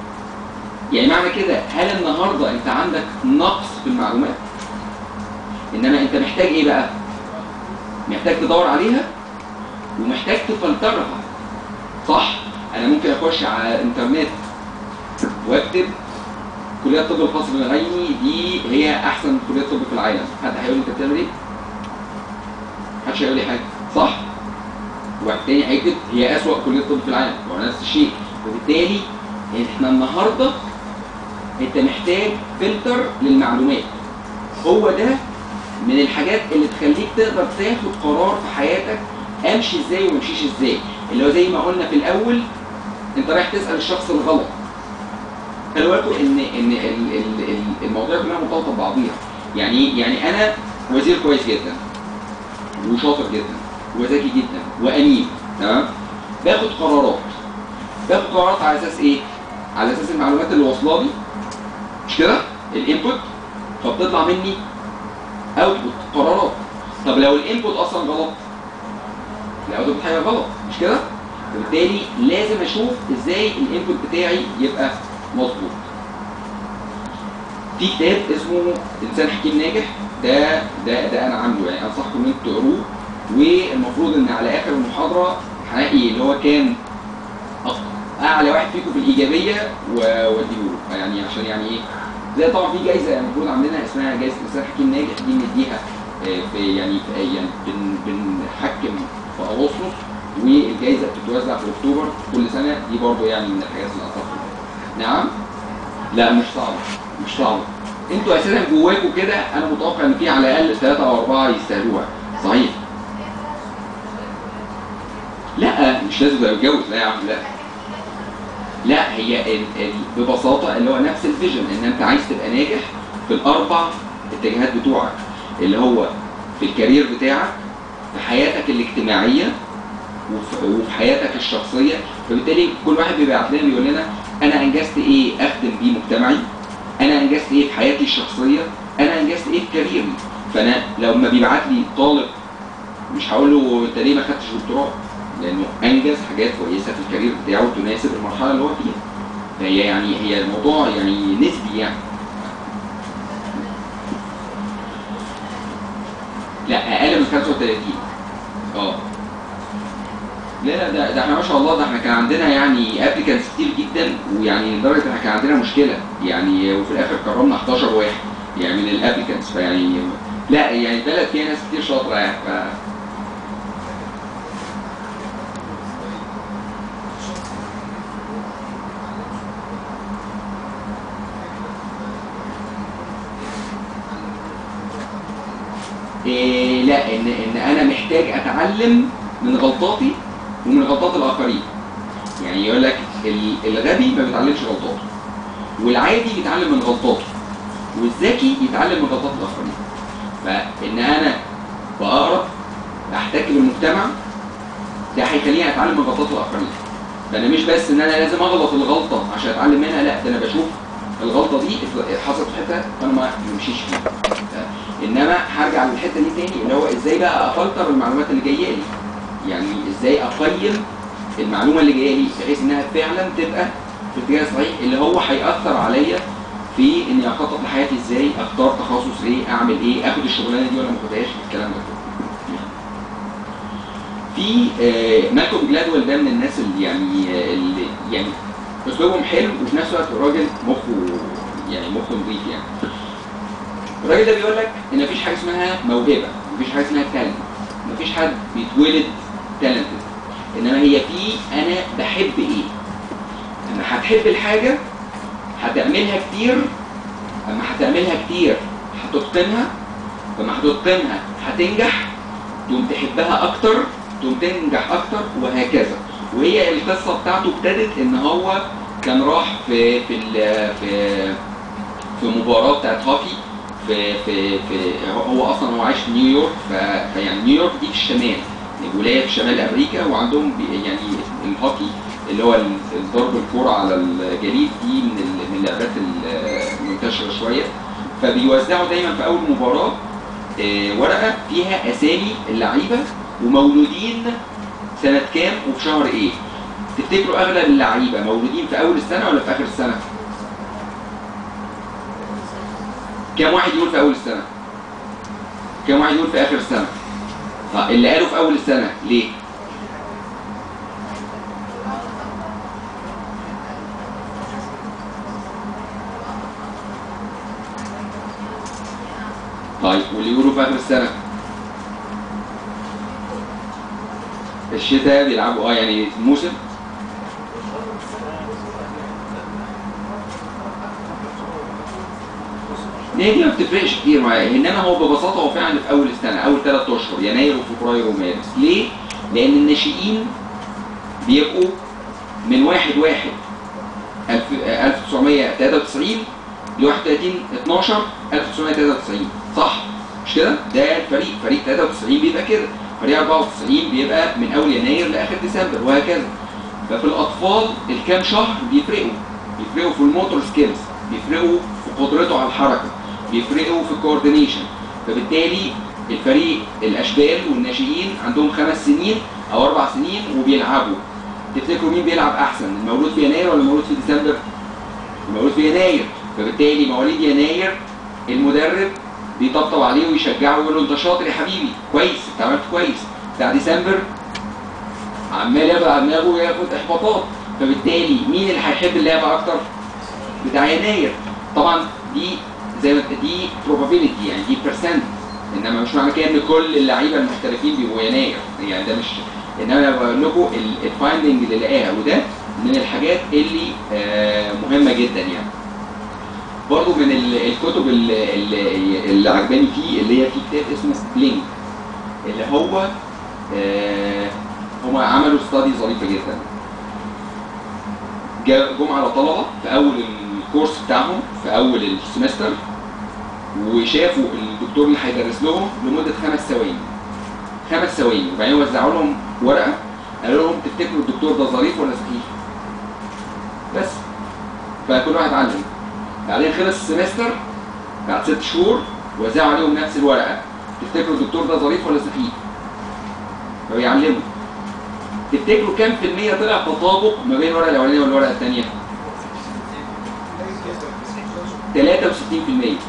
يعني معنى كده هل النهارده انت عندك نقص في المعلومات انما انت محتاج ايه بقى محتاج تدور عليها ومحتاج تفلترها صح انا ممكن اخش على الانترنت واكتب كليات الطب الخاص بالعيني دي هي احسن كليات طب في العالم حد هيقول لي انت بتعمل ايه محدش هيقول لي حاجه صح واحد تاني هيكتب هي اسوأ كليه طب في العالم وهو نفس الشيء وبالتالي احنا النهارده انت محتاج فلتر للمعلومات هو ده من الحاجات اللي تخليك تقدر تاخد قرار في حياتك امشي ازاي وما امشيش ازاي اللي هو زي ما قلنا في الاول انت رايح تسال الشخص الغلط خلي بالكم ان ان ال- ال- ال- المواضيع كلها مرتبطه ببعضيها يعني إيه؟ يعني انا وزير كويس جدا وشاطر جدا وذكي جدا وامين تمام باخد قرارات باخد قرارات على اساس ايه على اساس المعلومات اللي واصله لي مش كده الانبوت فبتطلع مني اوتبوت قرارات طب لو الانبوت اصلا غلط الاوتبوت حاجه غلط مش كده وبالتالي لازم اشوف ازاي الانبوت بتاعي يبقى مظبوط في كتاب اسمه انسان حكيم ناجح ده ده ده انا عامله يعني انصحكم ان انتوا تقروه والمفروض ان على اخر المحاضره هلاقي اللي هو كان أق- اعلى واحد فيكم في الايجابيه واديه له يعني عشان يعني ايه زي طبعا في جايزه المفروض عاملينها اسمها جايزه انسان حكيم ناجح دي بنديها آه، في يعني في يعني بن بنحكم في اغسطس والجايزه بتتوزع في اكتوبر كل سنه دي برضو يعني من الحاجات اللي اعتقد نعم لا مش صعبه مش صعبه انتوا اساسا جواكوا كده انا متوقع ان في على الاقل ثلاثه او اربعه يستاهلوها صحيح لا مش لازم يبقى يتجوز لا يا عم لا لا هي ال ال ببساطه اللي هو نفس الفيجن ان انت عايز تبقى ناجح في الاربع اتجاهات بتوعك اللي هو في الكارير بتاعك في حياتك الاجتماعيه وفي, وفي حياتك الشخصيه فبالتالي كل واحد بيبعت لنا بيقول لنا انا انجزت ايه اخدم بيه مجتمعي انا انجزت ايه في حياتي الشخصيه انا انجزت ايه في كاريري فانا لما بيبعت لي طالب مش هقول له انت ليه ما خدتش دكتوراه لانه انجز حاجات كويسه في الكارير بتاعه تناسب المرحله اللي هو فيها فهي يعني هي الموضوع يعني نسبي يعني لا اقل من 35 اه لا لا ده, ده احنا ما شاء الله ده احنا كان عندنا يعني ابليكانس كتير جدا ويعني لدرجه ان احنا كان عندنا مشكله يعني وفي الاخر كرمنا 11 واحد يعني من الابليكانس فيعني لا يعني بلد فيها ناس كتير شاطره يعني ف إيه لا ان ان انا محتاج اتعلم من غلطاتي ومن غلطات الاخرين يعني يقول لك ال- الغبي ما بيتعلمش غلطاته والعادي بيتعلم من غلطاته والذكي يتعلم من غلطات الاخرين فان انا بقرا احتك بالمجتمع ده هيخليني اتعلم من غلطات الاخرين فانا مش بس ان انا لازم اغلط الغلطه عشان اتعلم منها لا ده انا بشوف الغلطه دي حصلت في حته وانا ما بمشيش فيها انما هرجع للحته دي تاني اللي هو ازاي بقى افلتر المعلومات اللي جايه لي يعني ازاي اقيم المعلومه اللي جايه لي بحيث انها فعلا تبقى في الاتجاه الصحيح اللي هو هياثر عليا في اني اخطط لحياتي ازاي اختار تخصص ايه اعمل ايه اخد الشغلانه دي ولا ما اخدهاش الكلام ده كله في آه، مالكوم جلادويل ده من الناس اللي يعني آه، اللي يعني اسلوبهم حلو وفي نفس الوقت راجل مخه يعني مخه نظيف يعني الراجل ده بيقول لك ان مفيش حاجه اسمها موهبه مفيش حاجه اسمها تالنت مفيش حد بيتولد تالنتد انما هي في انا بحب ايه لما هتحب الحاجه هتعملها كتير اما هتعملها كتير هتتقنها لما هتتقنها هتنجح تقوم تحبها اكتر تقوم تنجح اكتر وهكذا وهي القصه بتاعته ابتدت ان هو كان راح في في ال- في في مباراه بتاعت هوكي في في في هو اصلا هو عايش في نيويورك ف- فيعني نيويورك دي في الشمال ولايه في شمال امريكا وعندهم بي- يعني الهوكي اللي هو ال- ضرب الكوره على الجليد دي من ال- من اللعبات المنتشره شويه فبيوزعوا دايما في اول مباراه آه، ورقه فيها اسامي اللعيبه ومولودين سنه كام وفي شهر ايه تفتكروا اغلب اللعيبه مولودين في اول السنه ولا في اخر السنه كام واحد يقول في اول السنه كام واحد يقول في اخر السنه طب اللي قالوا في اول السنه ليه طيب واللي يقولوا في اخر السنه الشتاء بيلعبوا اه يعني موسم هي دي ما بتفرقش كتير معايا انما هو ببساطه هو فعلا في اول السنه اول ثلاث اشهر يناير وفبراير ومارس ليه؟ لان الناشئين بيبقوا من 1 1 1993 ل 31 12 1993 صح؟ مش كده؟ ده الفريق فريق 93 بيبقى كده فريق 94 بيبقى من اول يناير لاخر ديسمبر وهكذا ففي الاطفال الكام شهر بيفرقوا بيفرقوا في الموتور سكيلز بيفرقوا في قدرته على الحركه بيفرقوا في الكوردينيشن فبالتالي الفريق الاشبال والناشئين عندهم خمس سنين او اربع سنين وبيلعبوا تفتكروا مين بيلعب احسن المولود في يناير ولا المولود في ديسمبر المولود في يناير فبالتالي مواليد يناير المدرب بيطبطب عليه ويشجعه ويقول له انت شاطر يا حبيبي كويس انت عملت كويس بتاع ديسمبر عمال ياخد على دماغه وياخد احباطات فبالتالي مين اللي هيحب اللعبه اكتر؟ بتاع يناير طبعا دي زي ما دي probability يعني دي percent انما مش معنى كده ان كل اللعيبه المحترفين بيبقوا يناير يعني ده مش انما انا بقول لكم الفايندنج اللي لقاها وده من الحاجات اللي آه، مهمه جدا يعني برضو من ال- الكتب اللي, اللي, اللي عجباني فيه اللي هي في كتاب اسمه بلينك اللي هو آه هم عملوا ستادي ظريفه جدا جا- جم على طلبه في اول الكورس بتاعهم في اول السمستر وشافوا الدكتور اللي هيدرس لهم لمده خمس ثواني خمس ثواني وبعدين وزعوا لهم ورقه قالوا لهم تفتكروا الدكتور ده ظريف ولا سخيف بس فكل واحد علم بعدين خلص السمستر بعد ست شهور وزعوا عليهم نفس الورقه تفتكروا الدكتور ده ظريف ولا سخيف فبيعلموا تفتكروا كام في المية طلع تطابق ما بين الورقه الاولانيه والورقه الثانيه 63%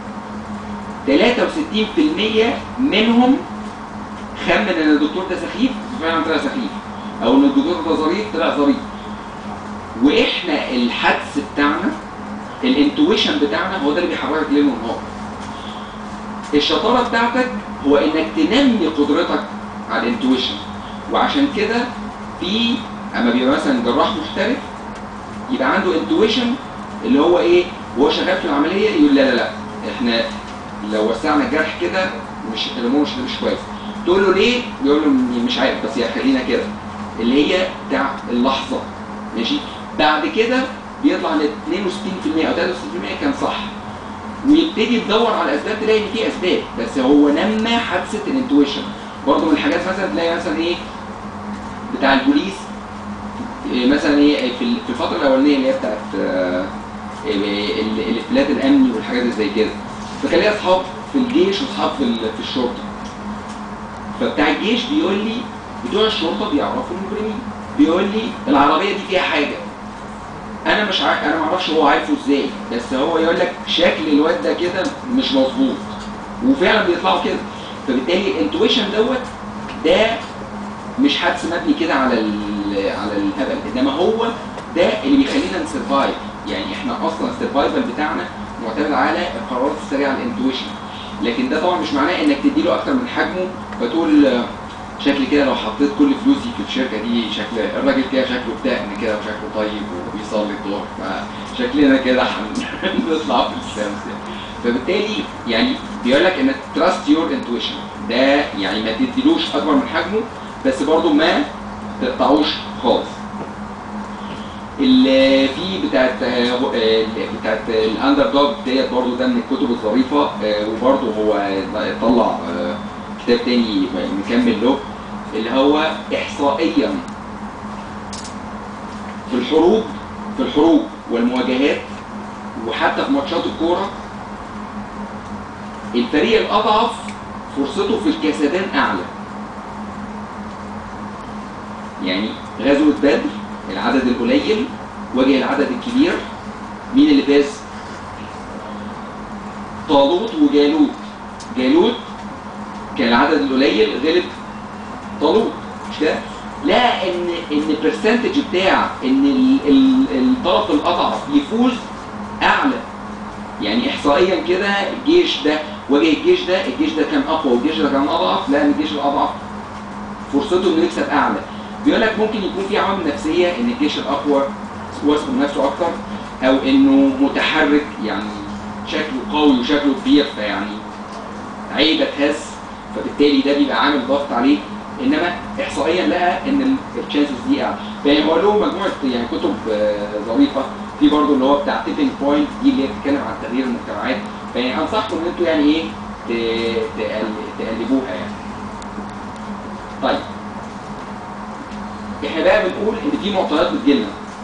63% منهم خمن ان الدكتور ده سخيف فعلا طلع سخيف او ان الدكتور ده ظريف طلع ظريف واحنا الحدس بتاعنا الانتويشن بتاعنا هو ده اللي بيحركك ليل ونهار الشطاره بتاعتك هو انك تنمي قدرتك على الانتويشن وعشان كده في اما بيبقى مثلا جراح محترف يبقى عنده انتويشن اللي هو ايه وهو شغال في العمليه يقول لا لا لا احنا لو وسعنا الجرح كده مش الامور مش مش كويس تقول له ليه؟ يقول له مش عارف بس يا خلينا كده اللي هي بتاع اللحظه ماشي بعد كده بيطلع ل 62% او 63% كان صح ويبتدي تدور على الاسباب تلاقي ان في اسباب بس هو نمى حادثه الانتويشن برضه من الحاجات مثلا تلاقي مثلا ايه بتاع البوليس إيه مثلا ايه في ال- في الفتره الاولانيه اللي هي بتاعت آه، إيه ال- الافلات الامني والحاجات اللي زي كده فكان ليا اصحاب في الجيش واصحاب في ال- في الشرطه فبتاع الجيش بيقول لي بتوع الشرطه بيعرفوا المجرمين بيقول لي العربيه دي فيها حاجه انا مش عارف انا ما اعرفش هو عارفه ازاي بس هو يقول لك شكل الواد ده كده مش مظبوط وفعلا بيطلعوا كده فبالتالي الانتويشن دوت ده مش حدس مبني كده على ال- على الهبل انما هو ده اللي بيخلينا نسرفايف يعني احنا اصلا السرفايفل بتاعنا معتمد على القرارات السريعه الانتويشن لكن ده طبعا مش معناه انك تديله اكتر من حجمه فتقول آه، شكل كده لو حطيت كل فلوسي في الشركه دي شكل الراجل كده شكله بتاعنا كده وشكله طيب وبيصلي الظهر فشكلنا كده هنطلع في الشمس يعني. فبالتالي يعني بيقول لك ان تراست يور انتويشن ده يعني ما تديلوش اكبر من حجمه بس برضه ما تقطعوش خالص اللي في بتاعت آه، آه، بتاعت الاندر دوج ديت برضه ده من الكتب الظريفه آه، وبرضه هو طلع آه، كتاب تاني مكمل له اللي هو احصائيا في الحروب في الحروب والمواجهات وحتى في ماتشات الكوره الفريق الاضعف فرصته في الكسبان اعلى يعني غزوه بدر العدد القليل واجه العدد الكبير مين اللي فاز؟ طالوت وجالوت جالوت كان العدد القليل غلب طالوت مش كده؟ لا ان ان البرسنتج بتاع ان ال- ال- الطرف الاضعف يفوز اعلى يعني احصائيا كده الجيش ده واجه الجيش ده الجيش ده كان اقوى والجيش ده كان اضعف لا الجيش الاضعف فرصته انه يكسب اعلى بيقول لك ممكن يكون في عوامل نفسيه ان الجيش الاقوى واثق من نفسه اكتر او انه متحرك يعني شكله قوي وشكله كبير فيعني عيبه تهز فبالتالي ده بيبقى عامل ضغط عليه انما احصائيا لقى ان التشانسز دي اعلى فيعني هو له مجموعه يعني كتب آه، ظريفه في برضه اللي هو بتاع تيبنج بوينت دي اللي هي بتتكلم عن تغيير المجتمعات فيعني انصحكم ان انتوا يعني ايه ت- تقل- تقلبوها يعني طيب احنا بقى بنقول ان في معطيات بتجيلنا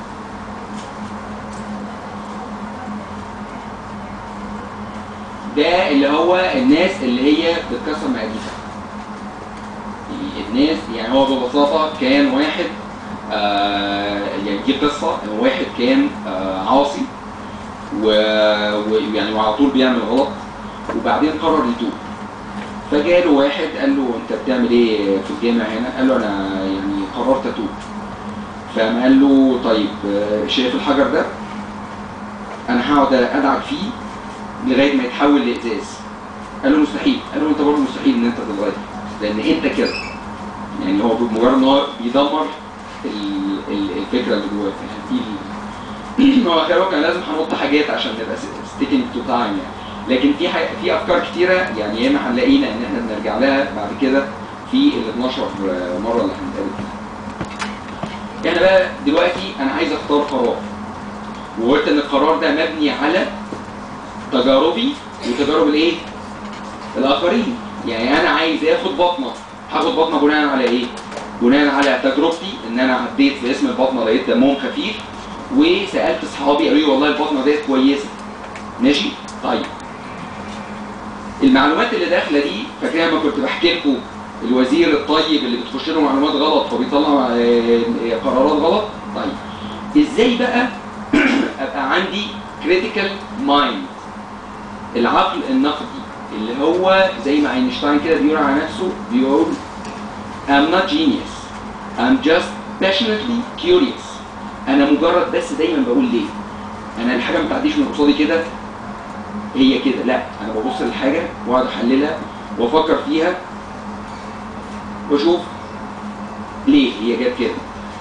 ده اللي هو الناس اللي هي بتكسر مقاديفها الناس يعني هو ببساطة كان واحد آه يعني دي قصة إن واحد كان آه عاصي و- ويعني وعلى طول بيعمل غلط وبعدين قرر يتوب فجاله واحد قال له انت بتعمل ايه في الجامع هنا؟ قال له انا يعني قررت اتوب فقام قال له طيب آه، شايف الحجر ده؟ انا هقعد ادعك فيه لغايه ما يتحول لازاز قال له مستحيل قال له انت برضه مستحيل ان انت تتغير لان انت كده يعني هو بمجرد ان هو بيدمر ال- ال- الفكره اللي جواه يعني دي هو خلي بالك انا لازم هنط حاجات عشان نبقى ستيكينج تو تايم يعني لكن في حي... في افكار كتيره يعني ياما هنلاقينا ان احنا بنرجع لها بعد كده في ال 12 مره اللي هنتقابل فيها. احنا بقى دلوقتي انا عايز اختار قرار وقلت ان القرار ده مبني على تجاربي وتجارب الايه؟ الاخرين يعني انا عايز اخد بطنه هاخد بطنه بناء على ايه؟ بناء على تجربتي ان انا عديت في اسم البطنه لقيت دمهم خفيف وسالت اصحابي قالوا لي والله البطنه ديت كويسه ماشي؟ طيب المعلومات اللي داخله دي فاكرها ما كنت بحكي لكم الوزير الطيب اللي بتخش له معلومات غلط فبيطلع آه، آه، قرارات غلط طيب ازاي بقى ابقى عندي كريتيكال مايند العقل النقدي اللي هو زي ما اينشتاين كده بيقول على نفسه بيقول I'm not genius I'm just passionately curious انا مجرد بس دايما بقول ليه انا الحاجه ما تعديش من قصادي كده هي كده لا انا ببص للحاجه واقعد احللها وافكر فيها واشوف ليه هي جت كده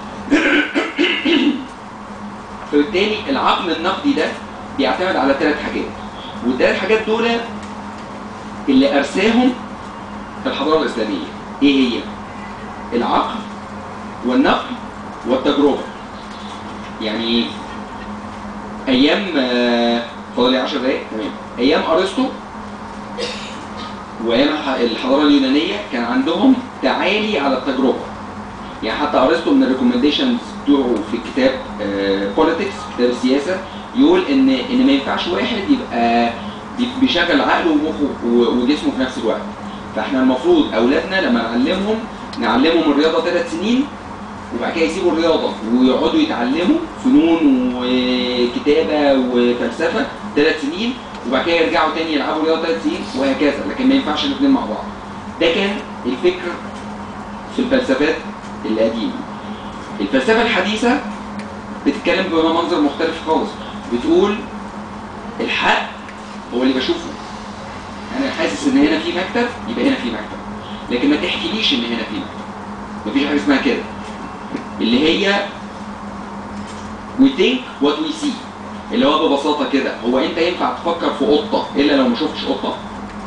فبالتالي العقل النقدي ده بيعتمد على ثلاث حاجات والثلاث حاجات دول اللي ارساهم الحضاره الاسلاميه ايه هي العقل والنقل والتجربه يعني ايه ايام آه، فاضل لي 10 دقايق تمام ايام ارسطو وايام الح- الحضاره اليونانيه كان عندهم تعالي على التجربه يعني حتى ارسطو من الريكومنديشنز بتوعه في كتاب بوليتكس كتاب السياسه يقول ان ان ما ينفعش واحد يبقى بي- بيشغل عقله ومخه و- وجسمه في نفس الوقت فاحنا المفروض اولادنا لما نعلمهم نعلمهم الرياضه ثلاث سنين وبعد كده يسيبوا الرياضه ويقعدوا يتعلموا فنون وكتابه وفلسفه ثلاث سنين وبعد كده يرجعوا تاني يلعبوا رياضه ثلاث سنين وهكذا لكن ما ينفعش الاثنين مع بعض ده كان الفكر في الفلسفات القديمه الفلسفه الحديثه بتتكلم بمنظر مختلف خالص بتقول الحق هو اللي بشوفه انا حاسس ان هنا في مكتب يبقى هنا في مكتب لكن ما تحكيليش ان هنا في مكتب مفيش حاجه اسمها كده اللي هي we think what we see اللي هو ببساطه كده هو انت ينفع تفكر في قطه الا لو ما شفتش قطه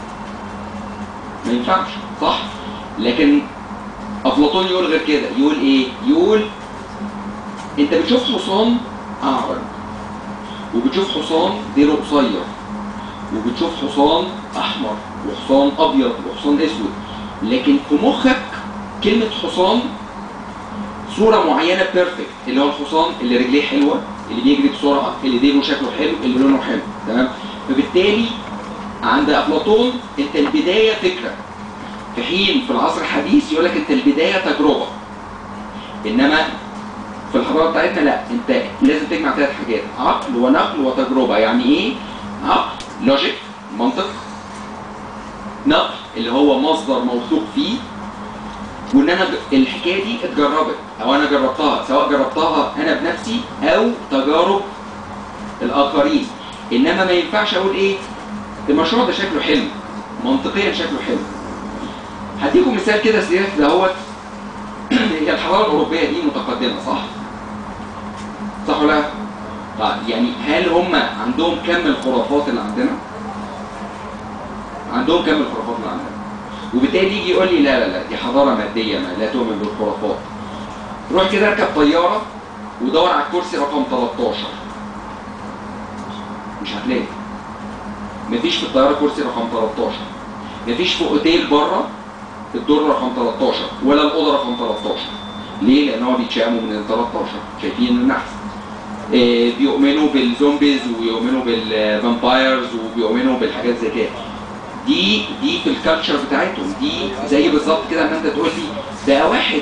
ما ينفعش صح لكن افلاطون يقول غير كده يقول ايه يقول انت بتشوف حصان اعرج وبتشوف حصان ديله قصير وبتشوف حصان احمر وحصان ابيض وحصان اسود لكن في مخك كلمه حصان صوره معينه بيرفكت اللي هو الحصان اللي رجليه حلوه اللي بيجري بسرعه اللي ديله شكله حلو اللي لونه حلو تمام فبالتالي عند افلاطون انت البدايه فكره في حين في العصر الحديث يقول لك انت البدايه تجربه انما في الحضاره بتاعتنا لا انت لازم تجمع ثلاث حاجات عقل ونقل وتجربه يعني ايه عقل لوجيك منطق نقل اللي هو مصدر موثوق فيه وان انا ج- الحكايه دي اتجربت او انا جربتها سواء جربتها انا بنفسي او تجارب الاخرين انما ما ينفعش اقول ايه المشروع ده شكله حلو منطقيا شكله حلو هديكم مثال كده سريع دهوت هي الحضاره الاوروبيه دي متقدمه صح؟ صح ولا لا؟ طيب يعني هل هم عندهم كم الخرافات اللي عندنا؟ عندهم كم الخرافات اللي عندنا وبالتالي يجي يقول لي لا لا لا دي حضاره ماديه ما لا تؤمن بالخرافات روح كده اركب طياره ودور على الكرسي رقم 13 مش هتلاقي مفيش في الطياره كرسي رقم 13 مفيش في اوتيل بره الدور رقم 13 ولا الاوضه رقم 13 ليه؟ لان هو بيتشائموا من ال 13 شايفين النحس آه، بيؤمنوا بالزومبيز ويؤمنوا بالفامبايرز وبيؤمنوا بالحاجات زي كده دي دي في الكالتشر بتاعتهم دي زي بالظبط كده ما انت تقول لي ده واحد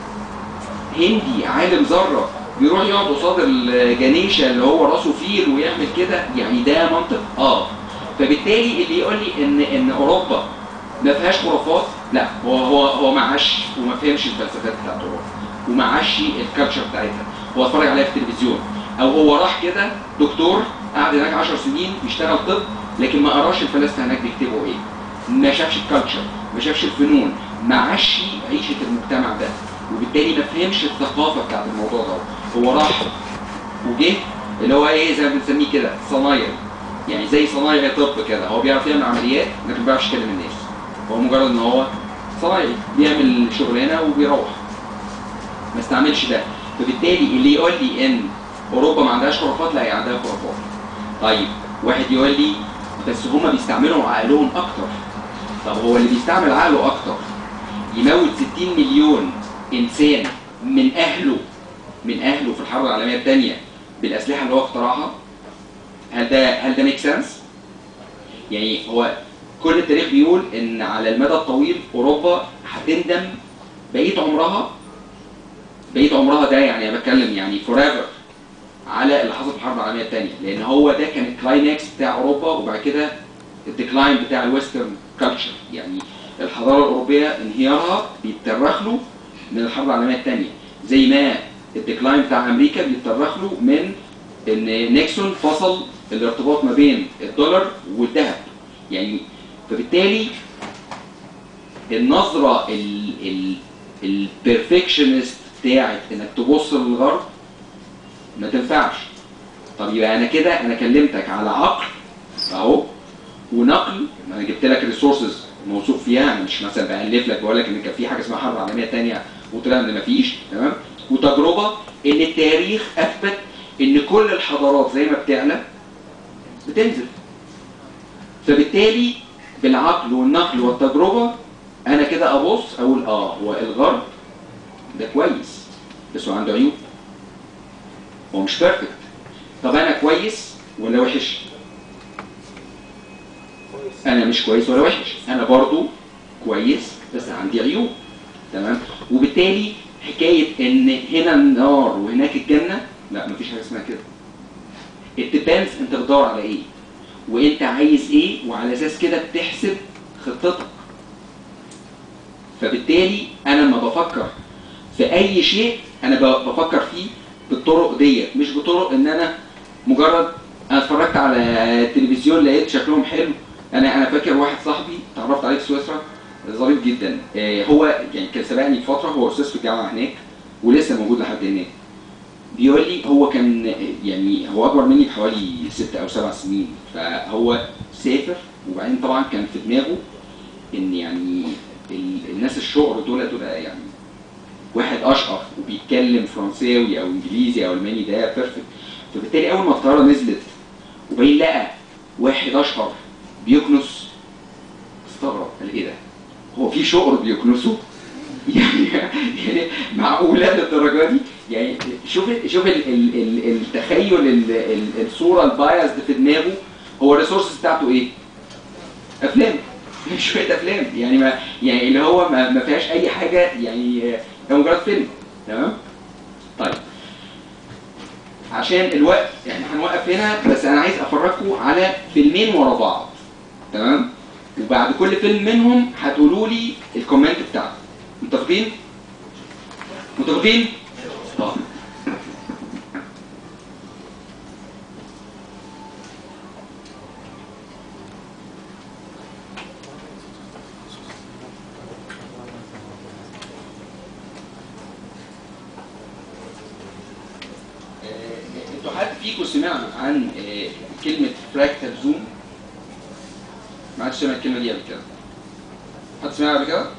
هندي عالم ذره بيروح يقعد قصاد الجنيشه اللي هو راسه فيل ويعمل كده يعني ده منطق اه فبالتالي اللي يقول لي ان ان اوروبا ما فيهاش خرافات لا هو هو هو ما عاش وما فهمش الفلسفات بتاعت اوروبا وما عاش الكالتشر بتاعتها هو اتفرج عليها في التلفزيون او هو راح كده دكتور قعد هناك 10 سنين بيشتغل طب لكن ما قراش الفلاسفه هناك بيكتبوا ايه ما شافش الكالتشر ما شافش الفنون ما عاش عيشه المجتمع ده وبالتالي ما فهمش الثقافه بتاعت الموضوع ده هو راح وجه اللي هو ايه زي ما بنسميه كده صنايع يعني زي صنايعي طب كده هو بيعرف يعمل عمليات لكن ما بيعرفش يكلم الناس هو مجرد ان هو صنايعي بيعمل شغلانه وبيروح ما استعملش ده فبالتالي اللي يقول لي ان اوروبا ما عندهاش خرافات لا هي عندها خرافات طيب واحد يقول لي بس هما بيستعملوا عقلهم اكتر طب هو اللي بيستعمل عقله اكتر يموت 60 مليون انسان من اهله من اهله في الحرب العالميه الثانيه بالاسلحه اللي هو اخترعها هل ده هل ده ميك سنس؟ يعني هو كل التاريخ بيقول ان على المدى الطويل اوروبا هتندم بقيه عمرها بقيه عمرها ده يعني انا بتكلم يعني فور ايفر على اللي حصل في الحرب العالميه الثانيه لان هو ده كان الكلايماكس بتاع اوروبا وبعد كده الديكلاين بتاع الويسترن كلتشر يعني الحضاره الاوروبيه انهيارها بيترخ له من الحرب العالميه الثانيه زي ما الديكلاين بتاع امريكا بيترخ له من ان نيكسون فصل الارتباط ما بين الدولار والذهب يعني فبالتالي النظره البرفكشنست بتاعت انك تبص للغرب ما تنفعش طب يبقى انا كده انا كلمتك على عقل اهو ونقل ما انا جبت لك الريسورسز موثوق فيها انا مش مثلا بالف لك بقول لك ان كان في حاجه اسمها حرب عالميه ثانيه وطلع ان مفيش تمام وتجربه ان التاريخ اثبت ان كل الحضارات زي ما بتعلى بتنزل فبالتالي بالعقل والنقل والتجربه انا كده ابص اقول اه هو الغرب ده كويس بس هو عنده عيوب هو مش بيرفكت طب انا كويس ولا وحش انا مش كويس ولا وحش انا برضو كويس بس عندي عيوب تمام وبالتالي حكايه ان هنا النار وهناك الجنه لا مفيش حاجه اسمها كده الديبندز انت بتدور على ايه وانت عايز ايه وعلى اساس كده بتحسب خطتك فبالتالي انا لما بفكر في اي شيء انا ب- بفكر فيه بالطرق ديت مش بطرق ان انا مجرد انا اتفرجت على التلفزيون لقيت شكلهم حلو انا انا فاكر واحد صاحبي اتعرفت عليه في سويسرا ظريف جدا آه، هو يعني كان سبقني بفتره هو استاذ في الجامعه هناك ولسه موجود لحد هناك بيقول لي هو كان يعني هو اكبر مني بحوالي ست او سبع سنين فهو سافر وبعدين طبعا كان في دماغه ان يعني ال- الناس الشعر دول دول يعني واحد اشقر وبيتكلم فرنساوي او انجليزي او الماني ده بيرفكت فبالتالي اول ما الطياره نزلت وبين لقى واحد اشقر بيكنس استغرب قال ايه ده؟ هو في شقر بيكنسوا؟ يعني يعني معقوله للدرجه دي؟ يعني شوف ال- شوف ال- ال- ال- التخيل ال- ال- الصوره البايزد في دماغه هو الريسورسز بتاعته ايه؟ افلام شويه افلام يعني ما يعني اللي هو ما, ما فيهاش اي حاجه يعني ده مجرد فيلم تمام؟ طيب عشان الوقت يعني هنوقف هنا بس انا عايز افرجكم على فيلمين ورا بعض تمام؟ وبعد كل فيلم منهم هتقولوا لي الكومنت بتاعكم متفقين؟ متفقين؟ اه آه، انتوا حد فيكم سمع عن آه، كلمة فراكتال زوم؟ ما حدش سمع الكلمة دي قبل كده. حد سمعها قبل كده؟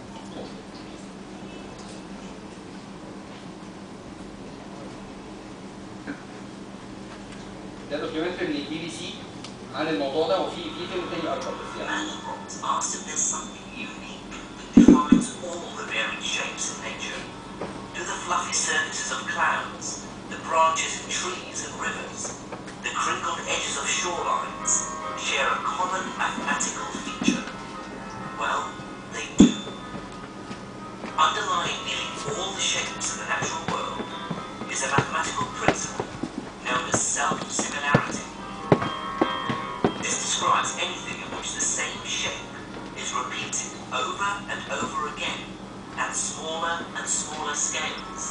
ده دوكيومنتري من البي بي سي عن الموضوع ده وفي في فيلم تاني اكتر بس يعني Animals asked if there's something unique that defines all the varied shapes in nature. Do the fluffy surfaces of clouds, the branches in trees and rivers, the crinkled edges of shorelines share a common mathematical feature? Well, they do. Underlying nearly all the shapes in the natural world is a mathematical principle known as self-similarity. This describes anything in which the same shape is repeated over and over again at smaller and smaller scales.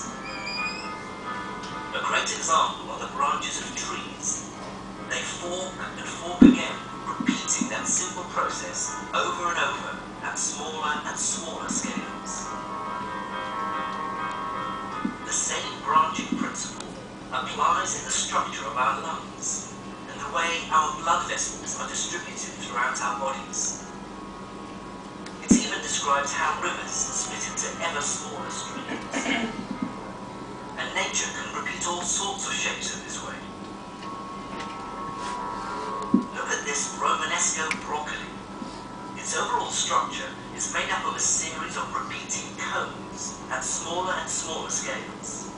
A great example are the branches of trees. They fork and fork again, repeating that simple process over and over at smaller and smaller scales. The same branching principle applies in the structure of our lungs and the way our blood vessels are distributed throughout our bodies. It even describes how rivers split into ever smaller streams. And nature can repeat all sorts of shapes in this way. Look at this Romanesco broccoli. Its overall structure is made up of a series of repeating cones at smaller and smaller scales.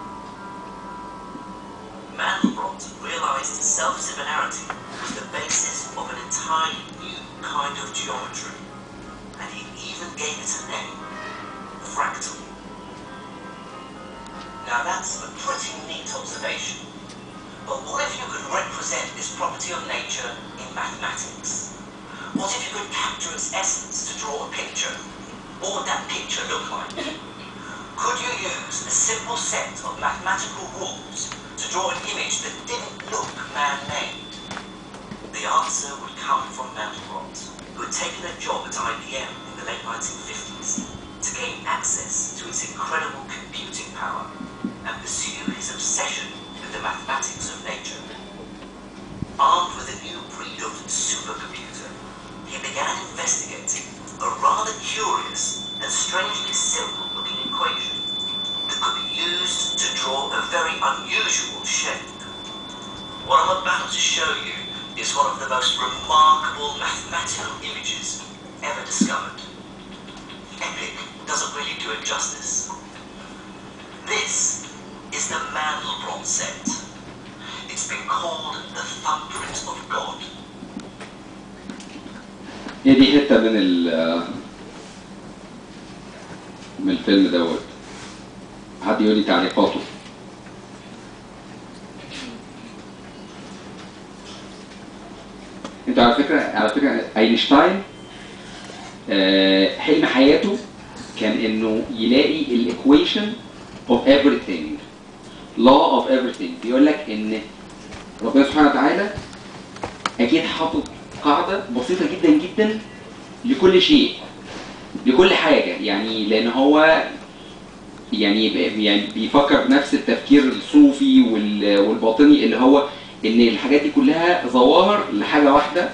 Mandelbrot realized self-similarity was the basis of an entirely new kind of geometry, and he even gave it a name, fractal. Now that's a pretty neat observation, but what if you could represent this property of nature in mathematics? What if you could capture its essence to draw a picture? What would that picture look like? Could you use a simple set of mathematical rules to draw an image that didn't look man-made? The answer would come from Mandelbrot, who had taken a job at IBM in the late 1950s to gain access to its incredible computing power and pursue his obsession with the mathematics of nature. Armed with a new breed of supercomputer, he began investigating a rather curious and strangely simple looking equation that could be used to draw a very unusual shape. What I'm about to show you is one of the most remarkable mathematical images ever discovered. Epic doesn't really do it justice. This is the Mandelbrot set. It's been called the thumbprint of God. هي دي حته من ال من الفيلم دوت حد يقول لي تعليقاته انت على فكره على فكره اينشتاين آه، حلم حياته كان انه يلاقي الايكويشن اوف everything law of everything بيقول لك ان ربنا سبحانه وتعالى اكيد حاطط قاعده بسيطه جدا جدا لكل شيء لكل حاجه يعني لان هو يعني ب- يعني بيفكر بنفس التفكير الصوفي وال- والباطني اللي هو ان الحاجات دي كلها ظواهر لحاجه واحده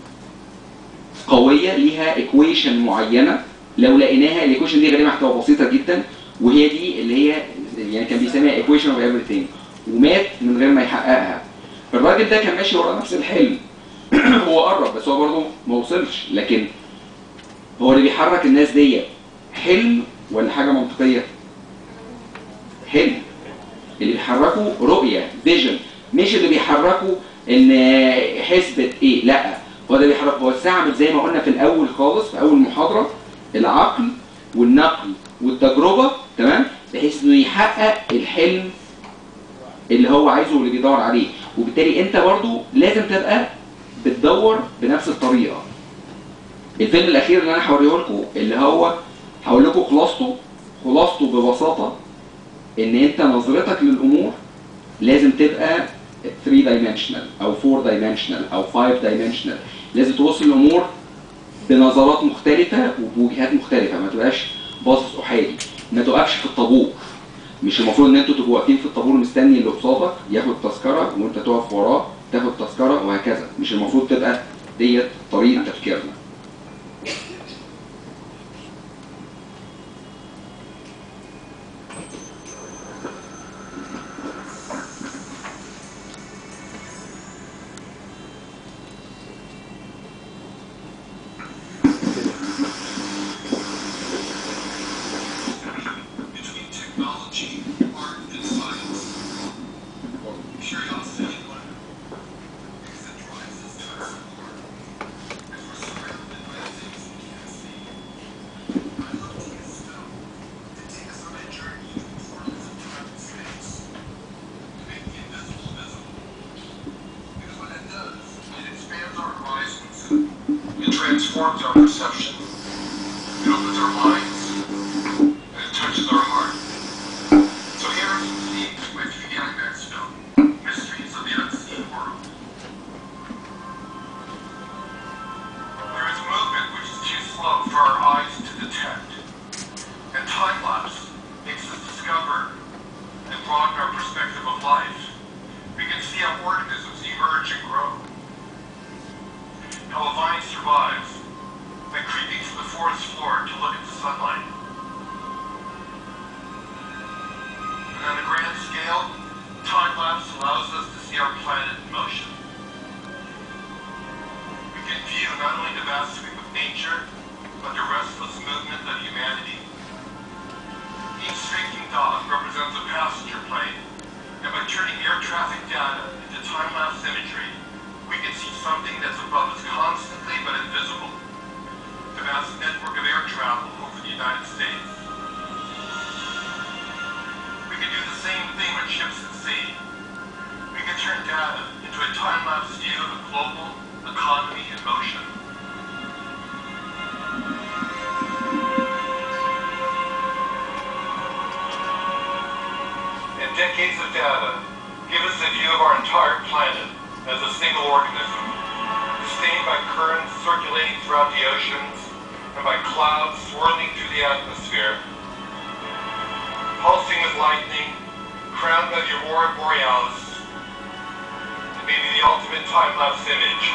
قويه ليها ايكويشن معينه لو لقيناها الايكويشن دي غالبا هتبقى بسيطه جدا وهي دي اللي هي يعني كان بيسميها ايكويشن اوف everything ومات من غير ما يحققها الراجل ده كان ماشي ورا نفس الحلم هو قرب بس هو برضه ما وصلش لكن هو اللي بيحرك الناس دي حلم ولا حاجه منطقيه؟ حلم اللي بيحركوا رؤيه فيجن مش اللي بيحركوا ان حسبة ايه لا هو ده بيحرك هو استعمل زي ما قلنا في الاول خالص في اول محاضره العقل والنقل والتجربه تمام بحيث انه يحقق الحلم اللي هو عايزه واللي بيدور عليه وبالتالي انت برضو لازم تبقى بتدور بنفس الطريقه الفيلم الاخير اللي انا هوريه لكم اللي هو هقول لكم خلاصته خلاصته ببساطه ان انت نظرتك للامور لازم تبقى 3 دايمنشنال او 4 دايمنشنال او 5 دايمنشنال لازم تبص الامور بنظرات مختلفه وبوجهات مختلفه ما تبقاش باصص احادي ما تقفش في الطابور مش المفروض ان انتوا تبقوا واقفين في الطابور مستني اللي قصادك ياخد تذكره وانت تقف وراه تاخد تذكره وهكذا مش المفروض تبقى ديت طريقه تفكيرنا between technology, art, and science. Curiosity and wonder. Because it drives us to explore. As we're surrounded by things we can't see. I love to use film to take us on a journey through portals of time and space. To make the invisible visible. Because what it does, it expands our horizons. It transforms our perception. It opens our minds and it touches our heart. So here are some scenes from my 3D IMAX film, Mysteries of the Unseen World. There is movement which is too slow for our eyes to detect. And time lapse makes us discover and broaden our perspective of life. We can see how organisms emerge and grow. How a vine survives by creeping to the forest floor to look at the sunlight. And on a grand scale, time lapse allows us to see our planet in motion. We can view not only the vast sweep of nature, but the restless movement of humanity. Each streaking dot represents a passenger plane, and by turning air traffic data into time-lapse imagery, we can see something that's above us constantly but invisible. The vast network of air travel over the United States. We can do the same thing with ships at sea. We can turn data into a time-lapse view of a global economy in motion. And decades of data give us a view of our entire planet as a single organism, sustained by currents circulating throughout the oceans and by clouds swirling through the atmosphere, pulsing with lightning, crowned by the aurora borealis, and maybe the ultimate time-lapse image,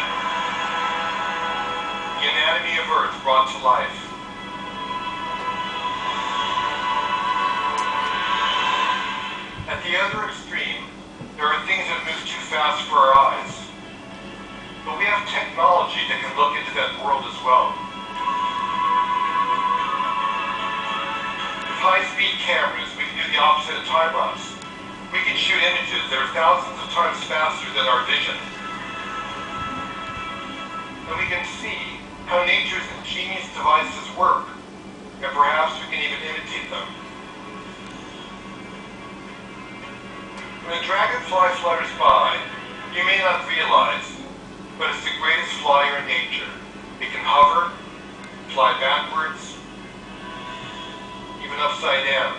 the anatomy of Earth brought to life. At the other extreme, there are things that move too fast for our eyes. But we have technology that can look into that world as well. With high-speed cameras, we can do the opposite of time-lapse. We can shoot images that are thousands of times faster than our vision. And we can see how nature's ingenious devices work, and perhaps we can even imitate them. When a dragonfly flutters by, you may not realize, but it's the greatest flyer in nature. It can hover, fly backwards, even upside down.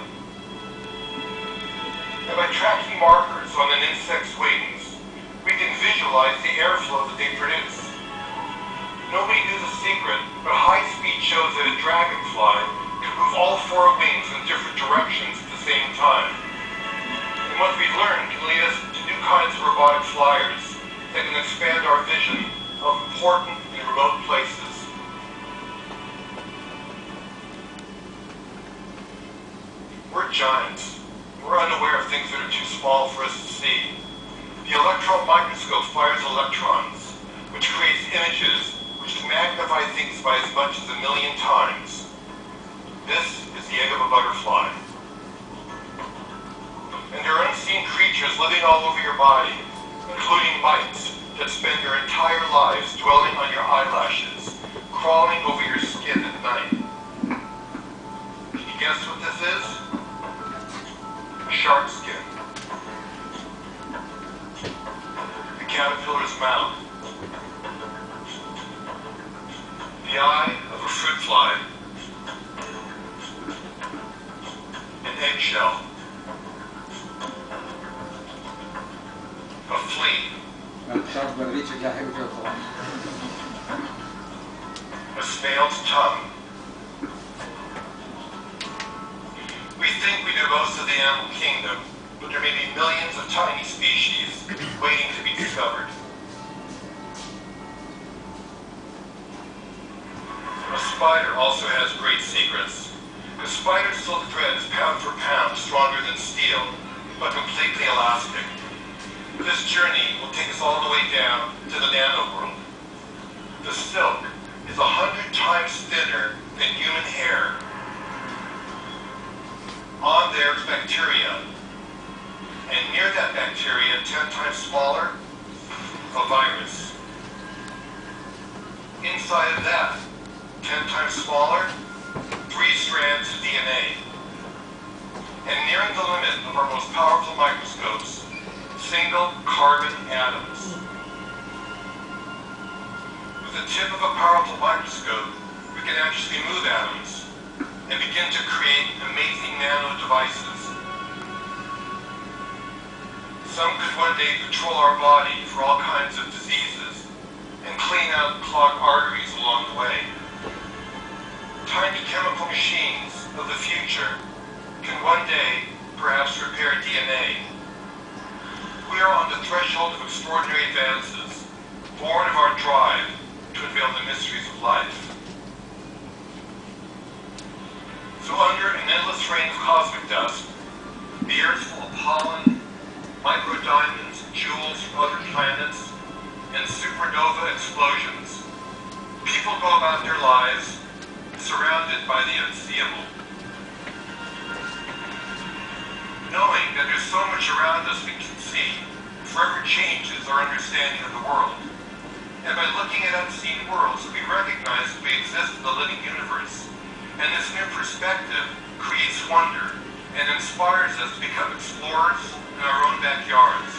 And by tracking markers on an insect's wings, we can visualize the airflow that they produce. Nobody knew the secret, but high speed shows that a dragonfly can move all four wings in different directions at the same time. And what we learn can lead us to new kinds of robotic flyers that can expand our vision of important and remote places. We're giants. We're unaware of things that are too small for us to see. The electron microscope fires electrons, which creates images which magnify things by as much as a million times. This is the egg of a butterfly. And there are unseen creatures living all over your body, including mites that spend their entire lives dwelling on your eyelashes, crawling over your skin at night. Can you guess what this is? Shark skin. The caterpillar's mouth. The The eye of a fruit fly. An eggshell. A flea. انا مش عارف ما لقيتش فيها حاجه كده بصراحه A snail's tongue. We think we know most of the animal kingdom, but there may be millions of tiny species waiting to be discovered. A spider also has great secrets. The spider silk thread is pound for pound stronger than steel, but completely elastic. This journey will take us all the way down to the nano world. The silk is a hundred times thinner than human hair. On there is bacteria. And near that bacteria, ten times smaller, a virus. Inside of that, ten times smaller, three strands of DNA. And nearing the limit of our most powerful microscopes, single carbon atoms. With the tip of a powerful microscope, we can actually move atoms and begin to create amazing nano devices. Some could one day control our body for all kinds of diseases and clean out clogged arteries along the way. Tiny chemical machines of the future can one day perhaps repair DNA. We are on the threshold of extraordinary advances, born of our drive to unveil the mysteries of life. So under an endless rain of cosmic dust, the Earth full of pollen, microdiamonds, jewels from other planets, and supernova explosions, people go about their lives surrounded by the unseeable. Knowing that there's so much around us we can see, forever changes our understanding of the world. And by looking at unseen worlds, we recognize that we exist in the living universe. And this new perspective creates wonder and inspires us to become explorers in our own backyards.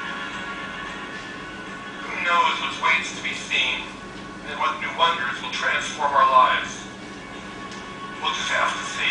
Who knows what waits to be seen and what new wonders will transform our lives? We'll just have to see.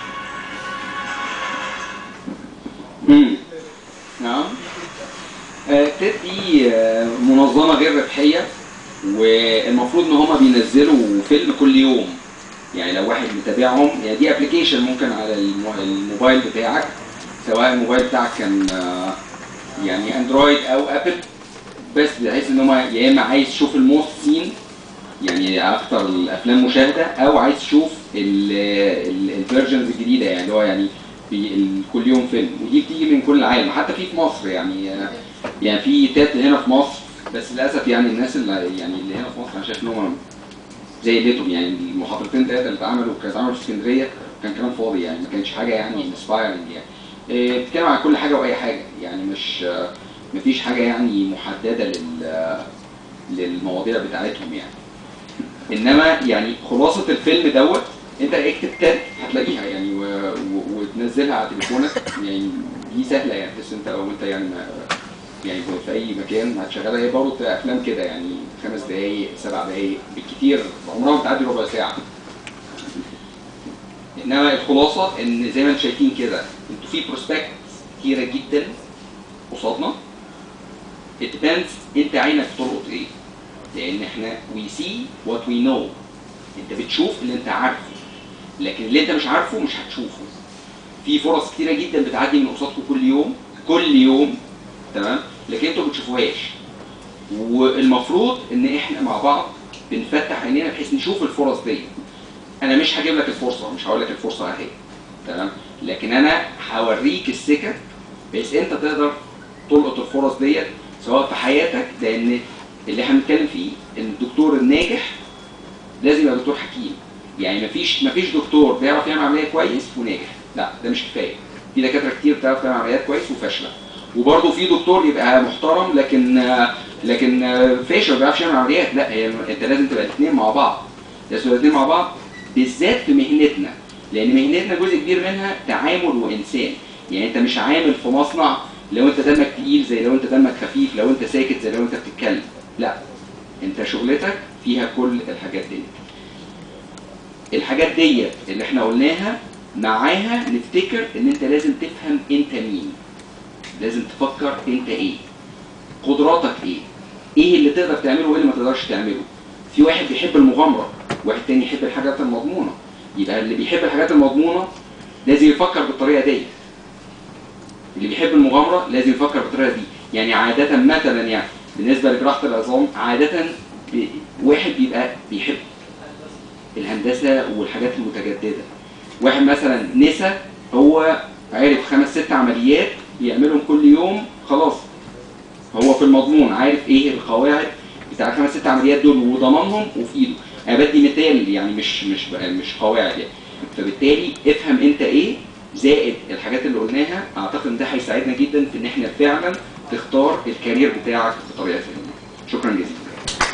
امم نعم آه، تيد دي آه، منظمه غير ربحيه والمفروض ان هما بينزلوا فيلم كل يوم يعني لو واحد متابعهم يعني دي ابلكيشن ممكن على المو- الموبايل بتاعك سواء الموبايل بتاعك كان آه، يعني اندرويد او ابل بس بحيث ان هما يا اما عايز تشوف الموست سين يعني اكتر الافلام مشاهده او عايز تشوف الفيرجنز الجديده يعني اللي هو يعني في ال- كل يوم فيلم ودي بتيجي من كل العالم حتى في في مصر يعني آه، يعني في تات هنا في مصر بس للاسف يعني الناس اللي يعني اللي هنا في مصر انا شايف ان هم زي ليتهم يعني المحاضرتين ثلاثه اللي اتعملوا كانوا اتعملوا في اسكندريه كان كلام فاضي يعني ما كانش حاجه يعني انسبايرنج يعني آه، بتتكلم عن كل حاجه واي حاجه يعني مش آه، مفيش حاجه يعني محدده لل آه، للمواضيع بتاعتهم يعني انما يعني خلاصه الفيلم دوت انت اكتب تاب هتلاقيها يعني و... و... وتنزلها على تليفونك يعني دي سهله يعني بس انت لو انت يعني ما يعني في اي مكان هتشغلها هي برضه بتبقى افلام كده يعني خمس دقايق سبع دقايق بالكتير عمرها ما بتعدي ربع ساعه انما الخلاصه ان زي ما انتم شايفين كده انتوا في بروسبكت كتيره جدا قصادنا it depends انت عينك تلقط ايه لان احنا we see what we know انت بتشوف اللي انت عارفه لكن اللي انت مش عارفه مش هتشوفه في فرص كتيره جدا بتعدي من قصادكم كل يوم كل يوم تمام لكن انتوا ما بتشوفوهاش والمفروض ان احنا مع بعض بنفتح عينينا بحيث نشوف الفرص دي انا مش هجيب لك الفرصه مش هقول لك الفرصه اهي تمام لكن انا هوريك السكك بحيث انت تقدر تلقط الفرص ديت سواء في حياتك لان اللي احنا بنتكلم فيه ان الدكتور الناجح لازم يبقى دكتور حكيم يعني مفيش مفيش دكتور بيعرف يعمل عمليه كويس وناجح لا ده مش كفايه في دكاتره كتير بتعرف تعمل عمليات كويس وفاشله وبرضه في دكتور يبقى محترم لكن لكن فاشل ما بيعرفش يعمل عمليات لا هي انت لازم تبقى الاثنين مع بعض لازم تبقى الاثنين مع بعض بالذات في مهنتنا لان مهنتنا جزء كبير منها تعامل وانسان يعني انت مش عامل في مصنع لو انت دمك تقيل زي لو انت دمك خفيف لو انت ساكت زي لو انت بتتكلم لا انت شغلتك فيها كل الحاجات دي الحاجات ديت اللي احنا قلناها معاها نفتكر ان انت لازم تفهم انت مين لازم تفكر انت ايه قدراتك ايه ايه اللي تقدر تعمله وايه اللي ما تقدرش تعمله في واحد بيحب المغامره واحد تاني يحب الحاجات المضمونه يبقى اللي بيحب الحاجات المضمونه لازم يفكر بالطريقه دي اللي بيحب المغامره لازم يفكر بالطريقه دي يعني عاده مثلا يعني بالنسبه لجراحه العظام عاده بي- واحد بيبقى بيحب الهندسه والحاجات المتجدده واحد مثلا نسا هو عارف خمس ست عمليات بيعملهم كل يوم خلاص هو في المضمون عارف ايه القواعد بتاع الخمس ست عمليات دول وضمنهم وفي ايده انا بدي مثال يعني مش مش مش قواعد يعني فبالتالي افهم انت ايه زائد الحاجات اللي قلناها اعتقد ان ده هيساعدنا جدا في ان احنا فعلا تختار الكارير بتاعك بطريقه سليمه شكرا جزيلا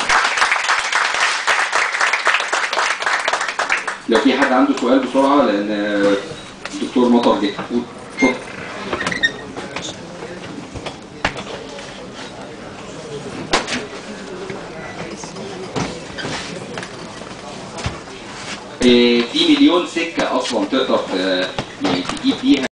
لو في حد عنده سؤال بسرعه لان الدكتور مطر جه قول. اتفضل إيه، في مليون سكه اصلا تقدر ت- يعني تجيب بيها